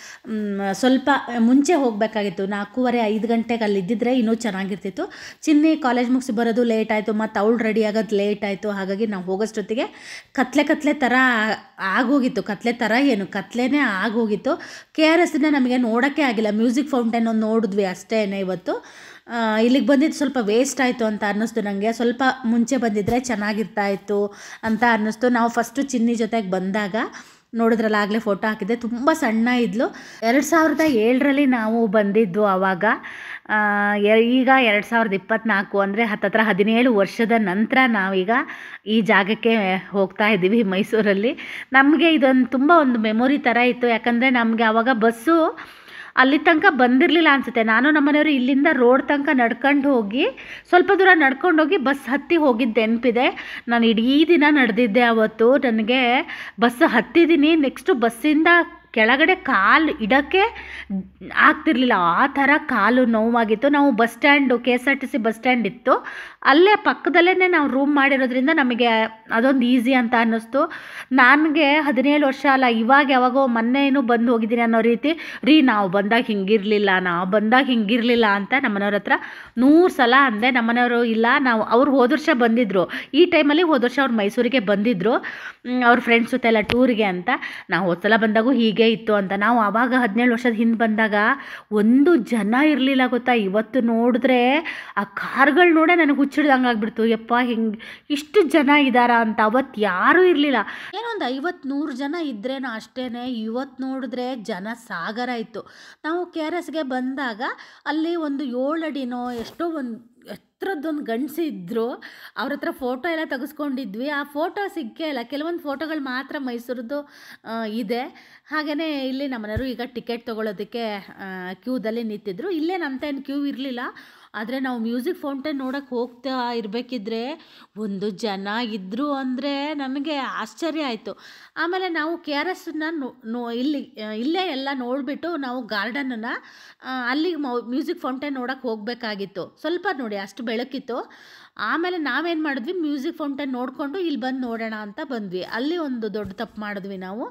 S3: ಮ್, ಸ್ವಲ್ಪ ಮುಂಚೆ ಹೋಗಬೇಕಾಗಿತ್ತು ನಾಲ್ಕೂವರೆ ಐದು ಗಂಟೆಗೆ ಅಲ್ಲಿ ಇದ್ದಿದ್ರೆ ಇನ್ನೂ ಚೆನ್ನಾಗಿರ್ತಿತ್ತು ಚಿನ್ನಿ ಕಾಲೇಜ್ ಮುಗಿಸಿ ಬರೋದು ಲೇಟ್ ಆಯಿತು ಮತ್ತು ಅವಳು ರೆಡಿ ಆಗೋದು ಲೇಟ್ ಆಯಿತು ಹಾಗಾಗಿ ನಾವು ಹೋಗೋಷ್ಟೊತ್ತಿಗೆ ಕತ್ಲೆ ಕತ್ಲೆ ಥರ ಆಗೋಗಿತ್ತು ಕತ್ಲೆ ಥರ ಏನು ಕತ್ಲೆನೇ ಆಗೋಗಿತ್ತು ಕೆ ಆರ್ ಎಸ್ನ ನಮಗೆ ನೋಡೋಕ್ಕೆ ಆಗಿಲ್ಲ ಮ್ಯೂಸಿಕ್ ಫೌಂಟೇನ್ ಒಂದು ನೋಡಿದ್ವಿ ಅಷ್ಟೇ ಇವತ್ತು ಆ, ಇಲ್ಲಿಗೆ ಬಂದಿದ್ದು ಸ್ವಲ್ಪ ವೇಸ್ಟ್ ಆಯಿತು ಅಂತ ಅನ್ನಿಸ್ತು ನನಗೆ ಸ್ವಲ್ಪ ಮುಂಚೆ ಬಂದಿದ್ದರೆ ಚೆನ್ನಾಗಿರ್ತಾ ಇತ್ತು ಅಂತ ಅನ್ನಿಸ್ತು ನಾವು ಫಸ್ಟು ಚಿನ್ನಿ ಜೊತೆಗೆ ಬಂದಾಗ ನೋಡಿದ್ರಲ್ಲ ಆಗಲೇ ಫೋಟೋ ಹಾಕಿದ್ದೆ ತುಂಬ ಸಣ್ಣ ಇದ್ಲು ಎರಡು ಸಾವಿರದ ಏಳರಲ್ಲಿ ನಾವು ಬಂದಿದ್ದು ಆವಾಗ ಆ, ಎ- ಈಗ ಎರಡು ಸಾವಿರದ ಇಪ್ಪತ್ತ್ನಾಲ್ಕು ಅಂದರೆ ಹತ್ತತ್ರ ಹದಿನೇಳು ವರ್ಷದ ನಂತರ ನಾವೀಗ ಈ ಜಾಗಕ್ಕೆ ಹೋಗ್ತಾ ಇದ್ದೀವಿ ಮೈಸೂರಲ್ಲಿ ನಮಗೆ ಇದೊಂದು ತುಂಬ ಒಂದು ಮೆಮೊರಿ ಥರ ಇತ್ತು ಯಾಕಂದರೆ ನಮಗೆ ಆವಾಗ ಬಸ್ಸು ಅಲ್ಲಿ ತನಕ ಬಂದಿರಲಿಲ್ಲ ಅನಿಸುತ್ತೆ ನಾನು ನಮ್ಮನೆಯವರು ಇಲ್ಲಿಂದ ರೋಡ್ ತನಕ ನಡ್ಕೊಂಡು ಹೋಗಿ ಸ್ವಲ್ಪ ದೂರ ನಡ್ಕೊಂಡು ಹೋಗಿ ಬಸ್ ಹತ್ತಿ ಹೋಗಿದ್ದು ನೆನಪಿದೆ ನಾನು ಇಡೀ ದಿನ ನಡೆದಿದ್ದೆ ಅವತ್ತು ನನಗೆ ಬಸ್ ಹತ್ತಿದ್ದೀನಿ ನೆಕ್ಸ್ಟು ಬಸ್ಸಿಂದ ಕೆಳಗಡೆ ಕಾಲು ಇಡೋಕ್ಕೆ ಆಗ್ತಿರ್ಲಿಲ್ಲ ಆ ಥರ ಕಾಲು ನೋವಾಗಿತ್ತು ನಾವು bus stand K S R T C bus stand ಇತ್ತು ಅಲ್ಲೇ ಪಕ್ಕದಲ್ಲೇ ನಾವು ರೂಮ್ ಮಾಡಿರೋದ್ರಿಂದ ನಮಗೆ ಅದೊಂದು ಈಸಿ ಅಂತ ಅನ್ನಿಸ್ತು ನನಗೆ ಹದಿನೇಳು ವರ್ಷ ಅಲ್ಲ ಇವಾಗ ಯಾವಾಗೋ ಮೊನ್ನೆ ಏನೋ ಬಂದು ಹೋಗಿದ್ದೀನಿ ಅನ್ನೋ ರೀತಿ ರೀ ನಾವು ಬಂದಾಗ ಹಿಂಗಿರಲಿಲ್ಲ ನಾವು ಬಂದಾಗ ಹಿಂಗಿರಲಿಲ್ಲ ಅಂತ ನಮ್ಮನೆಯವ್ರ ಹತ್ರ ನೂರು ಸಲ ಅಂದೆ ನಮ್ಮನೆಯವರು ಇಲ್ಲ ನಾವು ಅವ್ರು ಹೋದ ವರ್ಷ ಬಂದಿದ್ದರು ಈ ಟೈಮಲ್ಲಿ ಹೋದ ವರ್ಷ ಅವ್ರು ಮೈಸೂರಿಗೆ ಬಂದಿದ್ದರು ಮ್, ಅವ್ರ ಫ್ರೆಂಡ್ಸ್ ಜೊತೆ ಎಲ್ಲ ಟೂರಿಗೆ ಅಂತ ನಾವು ಹೋದ ಸಲ ಬಂದಾಗೂ ಹೀಗೆ ಇತ್ತು ಅಂತ ನಾವು ಆವಾಗ ಹದಿನೇಳು ವರ್ಷದ ಹಿಂದೆ ಬಂದಾಗ ಒಂದು ಜನ ಇರಲಿಲ್ಲ ಗೊತ್ತಾ ಇವತ್ತು ನೋಡಿದ್ರೆ ಆ ಕಾರ್ಗಳು ನೋಡೇ ನನಗೆ ಹುಚ್ಚಿಡ್ದಂಗೆ ಆಗ್ಬಿಡ್ತು ಯಪ್ಪ ಹಿಂಗೆ ಇಷ್ಟು ಜನ ಇದ್ದಾರಾ ಅಂತ ಅವತ್ತು ಯಾರೂ ಇರಲಿಲ್ಲ ಏನೋ ಒಂದು ಐವತ್ತು ನೂರು ಜನ ಇದ್ರೇನೋ ಅಷ್ಟೇ ಇವತ್ತು ನೋಡಿದ್ರೆ ಜನ ಸಾಗರ ಇತ್ತು ನಾವು ಕೆ ಆರ್ ಎಸ್ಗೆ ಬಂದಾಗ ಅಲ್ಲಿ ಒಂದು ಏಳು ಅಡಿನೋ ಎಷ್ಟೋ ಒಂದು ಎತ್ತರದ್ದೊಂದು ಗಂಡಸು ಇದ್ದರು ಅವ್ರ ಹತ್ರ ಫೋಟೋ ಎಲ್ಲ ತೆಗೆಸ್ಕೊಂಡಿದ್ವಿ ಆ ಫೋಟೋ ಸಿಕ್ಕೇ ಇಲ್ಲ ಕೆಲವೊಂದು ಫೋಟೋಗಳು ಮಾತ್ರ ಮೈಸೂರದ್ದು ಆ, ಇದೆ ಹಾಗೆಯೇ ಇಲ್ಲಿ ನಮ್ಮನೆಯವರು ಈಗ ಟಿಕೆಟ್ ತೊಗೊಳೋದಕ್ಕೆ ಕ್ಯೂದಲ್ಲಿ ನಿಂತಿದ್ರು ಇಲ್ಲೇ ನಮ್ತೇನು ಕ್ಯೂ ಇರಲಿಲ್ಲ ಆದರೆ ನಾವು ಮ್ಯೂಸಿಕ್ ಫೌಂಟೇನ್ ನೋಡೋಕ್ಕೆ ಹೋಗ್ತಾ ಇರಬೇಕಿದ್ರೆ ಒಂದು ಜನ ಇದ್ದರು ಅಂದರೆ ನನಗೆ ಆಶ್ಚರ್ಯ ಆಯಿತು ಆಮೇಲೆ ನಾವು ಕೆ ಆರ್ ಎಸ್ನ ನೋ ಇಲ್ಲಿ ಆ, ಇಲ್ಲೇ ಎಲ್ಲ ನೋಡಿಬಿಟ್ಟು ನಾವು ಗಾರ್ಡನನ್ನು ಅಲ್ಲಿಗೆ ಮ್ಯೂಸಿಕ್ ಫೌಂಟೇನ್ ನೋಡೋಕ್ಕೆ ಹೋಗಬೇಕಾಗಿತ್ತು ಸ್ವಲ್ಪ ನೋಡಿ ಅಷ್ಟು ಬೆಳಕಿತ್ತು ಆಮೇಲೆ ನಾವೇನು ಮಾಡಿದ್ವಿ ಮ್ಯೂಸಿಕ್ ಫೌಂಟೇನ್ ನೋಡಿಕೊಂಡು ಇಲ್ಲಿ ಬಂದು ನೋಡೋಣ ಅಂತ ಬಂದ್ವಿ ಅಲ್ಲಿ ಒಂದು ದೊಡ್ಡ ತಪ್ಪು ಮಾಡಿದ್ವಿ ನಾವು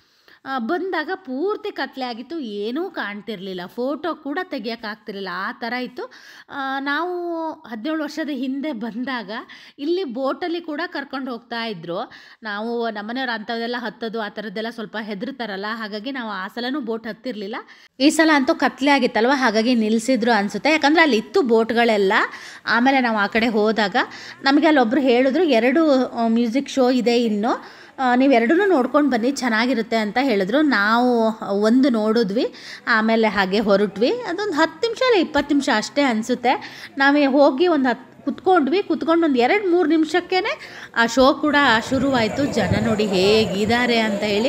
S3: ಆ, ಬಂದಾಗ ಪೂರ್ತಿ ಕತ್ಲೆ ಆಗಿತ್ತು ಏನೂ ಕಾಣ್ತಿರ್ಲಿಲ್ಲ ಫೋಟೋ ಕೂಡ ತೆಗಿಯೋಕ್ಕಾಗ್ತಿರ್ಲಿಲ್ಲ ಆ ಥರ ಇತ್ತು ಆ, ನಾವು ಹದಿನೇಳು ವರ್ಷದ ಹಿಂದೆ ಬಂದಾಗ ಇಲ್ಲಿ ಬೋಟಲ್ಲಿ ಕೂಡ ಕರ್ಕೊಂಡು ಹೋಗ್ತಾ ಇದ್ರು ನಾವು ನಮ್ಮನೆಯವ್ರು ಅಂಥದ್ದೆಲ್ಲ ಹತ್ತೋದು ಆ ಥರದ್ದೆಲ್ಲ ಸ್ವಲ್ಪ ಹೆದರ್ತಾರಲ್ಲ ಹಾಗಾಗಿ ನಾವು ಆ ಸಲನೂ ಬೋಟ್ ಹತ್ತಿರಲಿಲ್ಲ ಈ ಸಲ ಅಂತೂ ಕತ್ಲೆ ಆಗಿತ್ತಲ್ವ ಹಾಗಾಗಿ ನಿಲ್ಲಿಸಿದ್ರು ಅನಿಸುತ್ತೆ ಯಾಕಂದರೆ ಅಲ್ಲಿ ಇತ್ತು ಬೋಟ್ಗಳೆಲ್ಲ ಆಮೇಲೆ ನಾವು ಆ ಕಡೆ ಹೋದಾಗ ನಮಗೆ ಅಲ್ಲೊಬ್ಬರು ಹೇಳಿದ್ರು ಎರಡು ಮ್ಯೂಸಿಕ್ ಶೋ ಇದೆ ಇನ್ನು ನೀವು ಎರಡೂ ನೋಡ್ಕೊಂಡು ಬನ್ನಿ ಚೆನ್ನಾಗಿರುತ್ತೆ ಅಂತ ಹೇಳಿದ್ರು ನಾವು ಒಂದು ನೋಡಿದ್ವಿ ಆಮೇಲೆ ಹಾಗೆ ಹೊರಟ್ವಿ ಅದೊಂದು ಹತ್ತು ನಿಮಿಷ ಇಲ್ಲ ಇಪ್ಪತ್ತು ನಿಮಿಷ ಅಷ್ಟೇ ಅನಿಸುತ್ತೆ ನಾವೇ ಹೋಗಿ ಒಂದು ಹತ್ತು ಕುತ್ಕೊಂಡ್ವಿ ಕುತ್ಕೊಂಡು ಒಂದು ಎರಡು ಮೂರು ನಿಮಿಷಕ್ಕೇ ಆ ಶೋ ಕೂಡ ಶುರುವಾಯಿತು ಜನ ನೋಡಿ ಹೇಗಿದ್ದಾರೆ ಅಂತ ಹೇಳಿ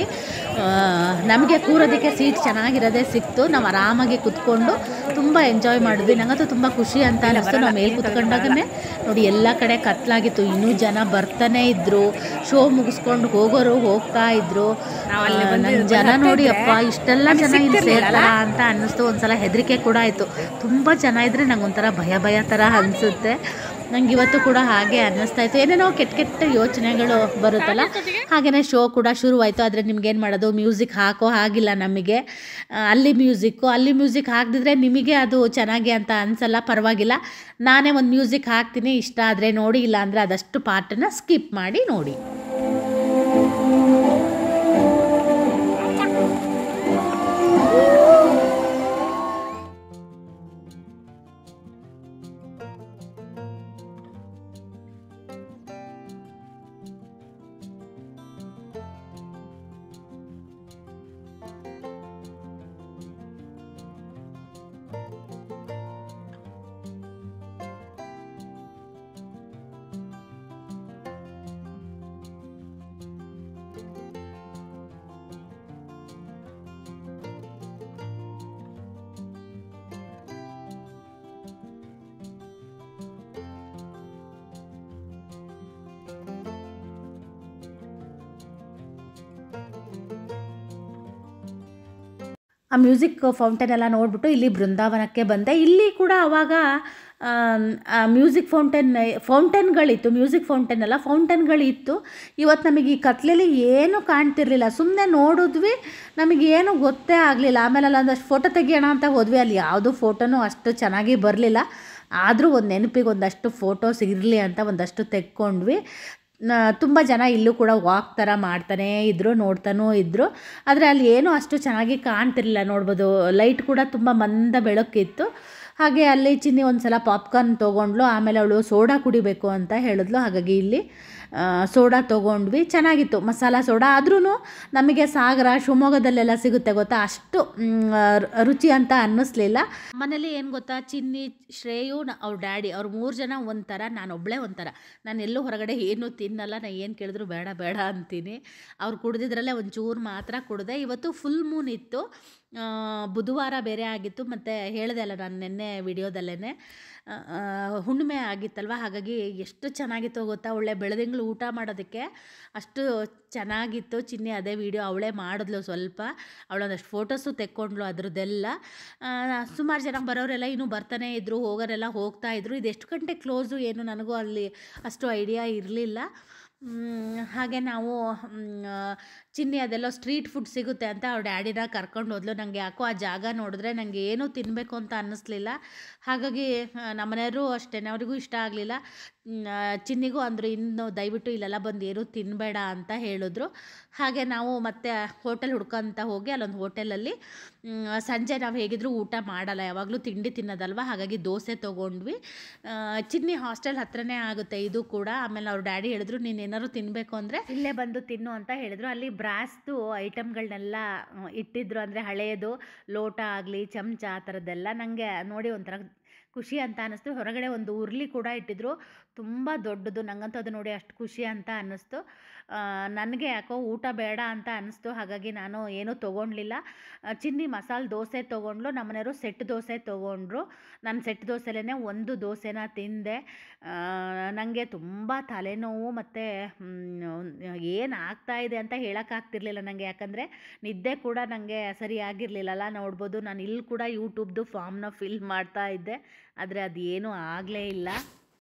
S3: ನಮಗೆ ಕೂರೋದಕ್ಕೆ ಸೀಟ್ ಚೆನ್ನಾಗಿರೋದೇ ಸಿಕ್ತು ನಾವು ಆರಾಮಾಗಿ ಕುತ್ಕೊಂಡು ತುಂಬ ಎಂಜಾಯ್ ಮಾಡಿದ್ವಿ ನಂಗಂತೂ ತುಂಬ ಖುಷಿ ಅಂತ ಅನ್ನಿಸ್ತು ನಾವು ಮೇಲೆ ಕುತ್ಕೊಂಡಾಗನೇ ನೋಡಿ ಎಲ್ಲ ಕಡೆ ಕತ್ಲಾಗಿತ್ತು ಇನ್ನೂ ಜನ ಬರ್ತಾನೆ ಇದ್ರು ಶೋ ಮುಗಿಸ್ಕೊಂಡು ಹೋಗೋರು ಹೋಗ್ತಾ ಇದ್ರು ನಂಗೆ ಜನ ನೋಡಿ ಅಪ್ಪ ಇಷ್ಟೆಲ್ಲ ಜನ ಇಲ್ಲಿ ಸೇರ್ತಾರ ಅಂತ ಅನ್ನಿಸ್ತು ಒಂದ್ಸಲ ಹೆದರಿಕೆ ಕೂಡ ಆಯಿತು ತುಂಬ ಜನ ಇದ್ರೆ ನಂಗೆ ಒಂಥರ ಭಯ ಭಯ ಥರ ಅನಿಸುತ್ತೆ ನಂಗೆ ಇವತ್ತು ಕೂಡ ಹಾಗೆ ಅನ್ನಿಸ್ತಾ ಇತ್ತು ಏನೇನೋ ಕೆಟ್ಟ ಕೆಟ್ಟ ಯೋಚನೆಗಳು ಬರುತ್ತಲ್ಲ ಹಾಗೆಯೇ ಶೋ ಕೂಡ ಶುರುವಾಯಿತು ಆದರೆ ನಿಮ್ಗೇನು ಮಾಡೋದು ಮ್ಯೂಸಿಕ್ ಹಾಕೋ ಹಾಗಿಲ್ಲ ನಮಗೆ ಆ, ಅಲ್ಲಿ ಮ್ಯೂಸಿಕ್ಕು ಅಲ್ಲಿ ಮ್ಯೂಸಿಕ್ ಹಾಕಿದ್ರೆ ನಿಮಗೆ ಅದು ಚೆನ್ನಾಗಿ ಅಂತ ಅನಿಸಲ್ಲ ಪರವಾಗಿಲ್ಲ ನಾನೇ ಒಂದು ಮ್ಯೂಸಿಕ್ ಹಾಕ್ತೀನಿ ಇಷ್ಟ ಆದರೆ ನೋಡಿ ಇಲ್ಲ ಅಂದರೆ ಅದಷ್ಟು ಪಾರ್ಟನ್ನು ಸ್ಕಿಪ್ ಮಾಡಿ ನೋಡಿ ಆ ಮ್ಯೂಸಿಕ್ ಫೌಂಟೇನ್ ಎಲ್ಲ ನೋಡಿಬಿಟ್ಟು ಇಲ್ಲಿ ಬೃಂದಾವನಕ್ಕೆ ಬಂದೆ ಇಲ್ಲಿ ಕೂಡ ಅವಾಗ ಮ್ಯೂಸಿಕ್ ಫೌಂಟೇನ್ ಫೌಂಟೇನ್ಗಳಿತ್ತು ಮ್ಯೂಸಿಕ್ ಫೌಂಟೇನ್ ಅಲ್ಲ ಫೌಂಟೇನ್ಗಳಿತ್ತು ಇವತ್ತು ನಮಗೆ ಈ ಕತ್ಲೆಯಲ್ಲಿ ಏನೂ ಕಾಣ್ತಿರ್ಲಿಲ್ಲ ಸುಮ್ಮನೆ ನೋಡಿದ್ವಿ ನಮಗೇನು ಗೊತ್ತೇ ಆಗಲಿಲ್ಲ ಆಮೇಲೆ ಅಲ್ಲಿ ಒಂದಷ್ಟು ಫೋಟೋ ತೆಗಿಯೋಣ ಅಂತ ಹೋದ್ವಿ ಅಲ್ಲಿ ಯಾವುದೂ ಫೋಟೋನೂ ಅಷ್ಟು ಚೆನ್ನಾಗಿ ಬರಲಿಲ್ಲ ಆದರೂ ಒಂದು ನೆನಪಿಗೆ ಒಂದಷ್ಟು ಫೋಟೋಸ್ ಇರಲಿ ಅಂತ ಒಂದಷ್ಟು ತೆಕ್ಕೊಂಡ್ವಿ ತುಂಬ ಜನ ಇಲ್ಲೂ ಕೂಡ ವಾಕ್ ಥರ ಮಾಡ್ತಾನೇ ಇದ್ದರು ನೋಡ್ತಾನೂ ಇದ್ದರು ಆದರೆ ಅಲ್ಲಿ ಏನೂ ಅಷ್ಟು ಚೆನ್ನಾಗಿ ಕಾಣ್ತಿರ್ಲಿಲ್ಲ ನೋಡ್ಬೋದು ಲೈಟ್ ಕೂಡ ತುಂಬ ಮಂದ ಬೆಳಕಿತ್ತು ಹಾಗೆ ಅಲ್ಲಿ ಚಿನ್ನಿ ಒಂದು ಸಲ ಪಾಪ್ಕಾರ್ನ್ ತೊಗೊಂಡ್ಲು ಆಮೇಲೆ ಅವಳು ಸೋಡಾ ಕುಡಿಬೇಕು ಅಂತ ಹೇಳಿದ್ಲು ಹಾಗಾಗಿ ಇಲ್ಲಿ ಆ, ಸೋಡಾ ತೊಗೊಂಡ್ವಿ ಚೆನ್ನಾಗಿತ್ತು ಮಸಾಲ ಸೋಡಾ ಆದ್ರೂ ನಮಗೆ ಸಾಗರ ಶಿವಮೊಗ್ಗದಲ್ಲೆಲ್ಲ ಸಿಗುತ್ತೆ ಗೊತ್ತಾ ಅಷ್ಟು ಮ್, ರು- ರುಚಿ ಅಂತ ಅನ್ನಿಸ್ಲಿಲ್ಲ ಮನೇಲಿ ಏನು ಗೊತ್ತಾ ಚಿನ್ನಿ ಶ್ರೇಯು ನ- ಅವ್ರ ಡ್ಯಾಡಿ ಅವ್ರು ಮೂರು ಜನ ಒಂಥರ ನಾನು ಒಬ್ಬಳೇ ಒಂಥರ ನಾನು ಎಲ್ಲೂ ಹೊರಗಡೆ ಏನೂ ತಿನ್ನಲ್ಲ ನಾನು ಏನು ಕೇಳಿದ್ರು ಬೇಡ ಬೇಡ ಅಂತೀನಿ ಅವ್ರು ಕುಡ್ದಿದ್ರಲ್ಲೇ ಒಂಚೂರು ಮಾತ್ರ ಕುಡ್ದೆ ಇವತ್ತು ಫುಲ್ ಮೂನ್ ಇತ್ತು ಆ, ಬುಧವಾರ ಬೇರೆ ಆಗಿತ್ತು ಮತ್ತು ಹೇಳಿದೆ ಅಲ್ಲ ನಾನು ನಿನ್ನೆ ವಿಡಿಯೋದಲ್ಲೇ ಹುಣ್ಣಿಮೆ ಆಗಿತ್ತಲ್ವ ಹಾಗಾಗಿ ಎಷ್ಟು ಚೆನ್ನಾಗಿತ್ತು ಗೊತ್ತಾ ಒಳ್ಳೆ ಬೆಳದಿಂಗಳು ಊಟ ಮಾಡೋದಕ್ಕೆ ಅಷ್ಟು ಚೆನ್ನಾಗಿತ್ತು ಚಿನ್ನಿ ಅದೇ ವಿಡಿಯೋ ಅವಳೇ ಮಾಡಿದ್ಲು ಸ್ವಲ್ಪ ಅವಳೊಂದಷ್ಟು ಫೋಟೋಸು ತೆಕ್ಕೊಂಡ್ಲು ಅದ್ರದ್ದೆಲ್ಲ ಸುಮಾರು ಜನ ಬರೋರೆಲ್ಲ ಇನ್ನೂ ಬರ್ತಾನೆ ಇದ್ದರು ಹೋಗೋರೆಲ್ಲ ಹೋಗ್ತಾ ಇದ್ರು ಇದು ಎಷ್ಟು ಗಂಟೆ ಕ್ಲೋಸು ಏನು ನನಗೂ ಅಲ್ಲಿ ಅಷ್ಟು ಐಡಿಯಾ ಇರಲಿಲ್ಲ ಮ್, ಹಾಗೆ ನಾವು ಮ್, ಚಿನ್ನಿ ಅದೆಲ್ಲೋ ಸ್ಟ್ರೀಟ್ ಫುಡ್ ಸಿಗುತ್ತೆ ಅಂತ ಅವ್ರ ಡ್ಯಾಡಿನ ಕರ್ಕೊಂಡು ಹೋದ್ಲು ನನಗೆ ಯಾಕೋ ಆ ಜಾಗ ನೋಡಿದ್ರೆ ನನಗೆ ಏನೂ ತಿನ್ನಬೇಕು ಅಂತ ಅನ್ನಿಸ್ಲಿಲ್ಲ ಹಾಗಾಗಿ ನಮ್ಮನೆಯವರು ಅಷ್ಟೇ ಅವರಿಗೂ ಇಷ್ಟ ಆಗಲಿಲ್ಲ ಚಿನ್ನಿಗೂ ಅಂದರು ಇನ್ನು ದಯವಿಟ್ಟು ಇಲ್ಲೆಲ್ಲ ಬಂದು ಏನೂ ತಿನ್ನಬೇಡ ಅಂತ ಹೇಳಿದ್ರು ಹಾಗೆ ನಾವು ಮತ್ತೆ ಹೋಟೆಲ್ ಹುಡ್ಕೊಂತ ಹೋಗಿ ಅಲ್ಲೊಂದು ಹೋಟೆಲಲ್ಲಿ ಮ್, ಸಂಜೆ ನಾವು ಹೇಗಿದ್ರೂ ಊಟ ಮಾಡಲ್ಲ ಯಾವಾಗಲೂ ತಿಂಡಿ ತಿನ್ನೋದಲ್ವ ಹಾಗಾಗಿ ದೋಸೆ ತೊಗೊಂಡ್ವಿ ಆ, ಚಿನ್ನಿ ಹಾಸ್ಟೆಲ್ ಹತ್ರನೇ ಆಗುತ್ತೆ ಇದು ಕೂಡ ಆಮೇಲೆ ಅವ್ರ ಡ್ಯಾಡಿ ಹೇಳಿದ್ರು ನೀನು ಏನಾದ್ರು ತಿನ್ನಬೇಕು ಅಂದರೆ ಇಲ್ಲೇ ಬಂದು ತಿನ್ನು ಅಂತ ಹೇಳಿದ್ರು ಅಲ್ಲಿ ಬ್ರಾಸ್ದು ಐಟಮ್ಗಳನ್ನೆಲ್ಲ ಇಟ್ಟಿದ್ರು ಅಂದರೆ ಹಳೆಯದು ಲೋಟ ಆಗಲಿ ಚಮಚ ಆ ಥರದ್ದೆಲ್ಲ ನನಗೆ ನೋಡಿ ಒಂಥರ ಖುಷಿ ಅಂತ ಅನ್ನಿಸ್ತು ಹೊರಗಡೆ ಒಂದು ಉರ್ಲಿ ಕೂಡ ಇಟ್ಟಿದ್ರು ತುಂಬ ದೊಡ್ಡದು ನಂಗಂತೂ ಅದು ನೋಡಿ ಅಷ್ಟು ಖುಷಿ ಅಂತ ಅನ್ನಿಸ್ತು ನನಗೆ ಯಾಕೋ ಊಟ ಬೇಡ ಅಂತ ಅನ್ನಿಸ್ತು ಹಾಗಾಗಿ ನಾನು ಏನೂ ತೊಗೊಂಡ್ಲಿಲ್ಲ ಆ, ಚಿನ್ನಿ ಮಸಾಲೆ ದೋಸೆ ತೊಗೊಂಡ್ಲು ನಮ್ಮನೆಯವರು ಸೆಟ್ ದೋಸೆ ತೊಗೊಂಡ್ರು ನಾನು ಸೆಟ್ ದೋಸೆಲೇ ಒಂದು ದೋಸೆನ ತಿಂದೆ ನನಗೆ ತುಂಬ ತಲೆನೋವು ಮತ್ತು ಏನು ಆಗ್ತಾ ಇದೆ ಅಂತ ಹೇಳೋಕ್ಕಾಗ್ತಿರ್ಲಿಲ್ಲ ನನಗೆ ಯಾಕಂದರೆ ನಿದ್ದೆ ಕೂಡ ನನಗೆ ಸರಿಯಾಗಿರಲಿಲ್ಲಲ್ಲ ನೋಡ್ಬೋದು ನಾನು ಇಲ್ಲಿ ಕೂಡ ಯೂಟ್ಯೂಬ್ದು ಫಾರ್ಮ್ನ ಫಿಲ್ ಮಾಡ್ತಾ ಇದ್ದೆ ಆದರೆ ಅದು ಏನೂ ಆಗಲೇ ಇಲ್ಲ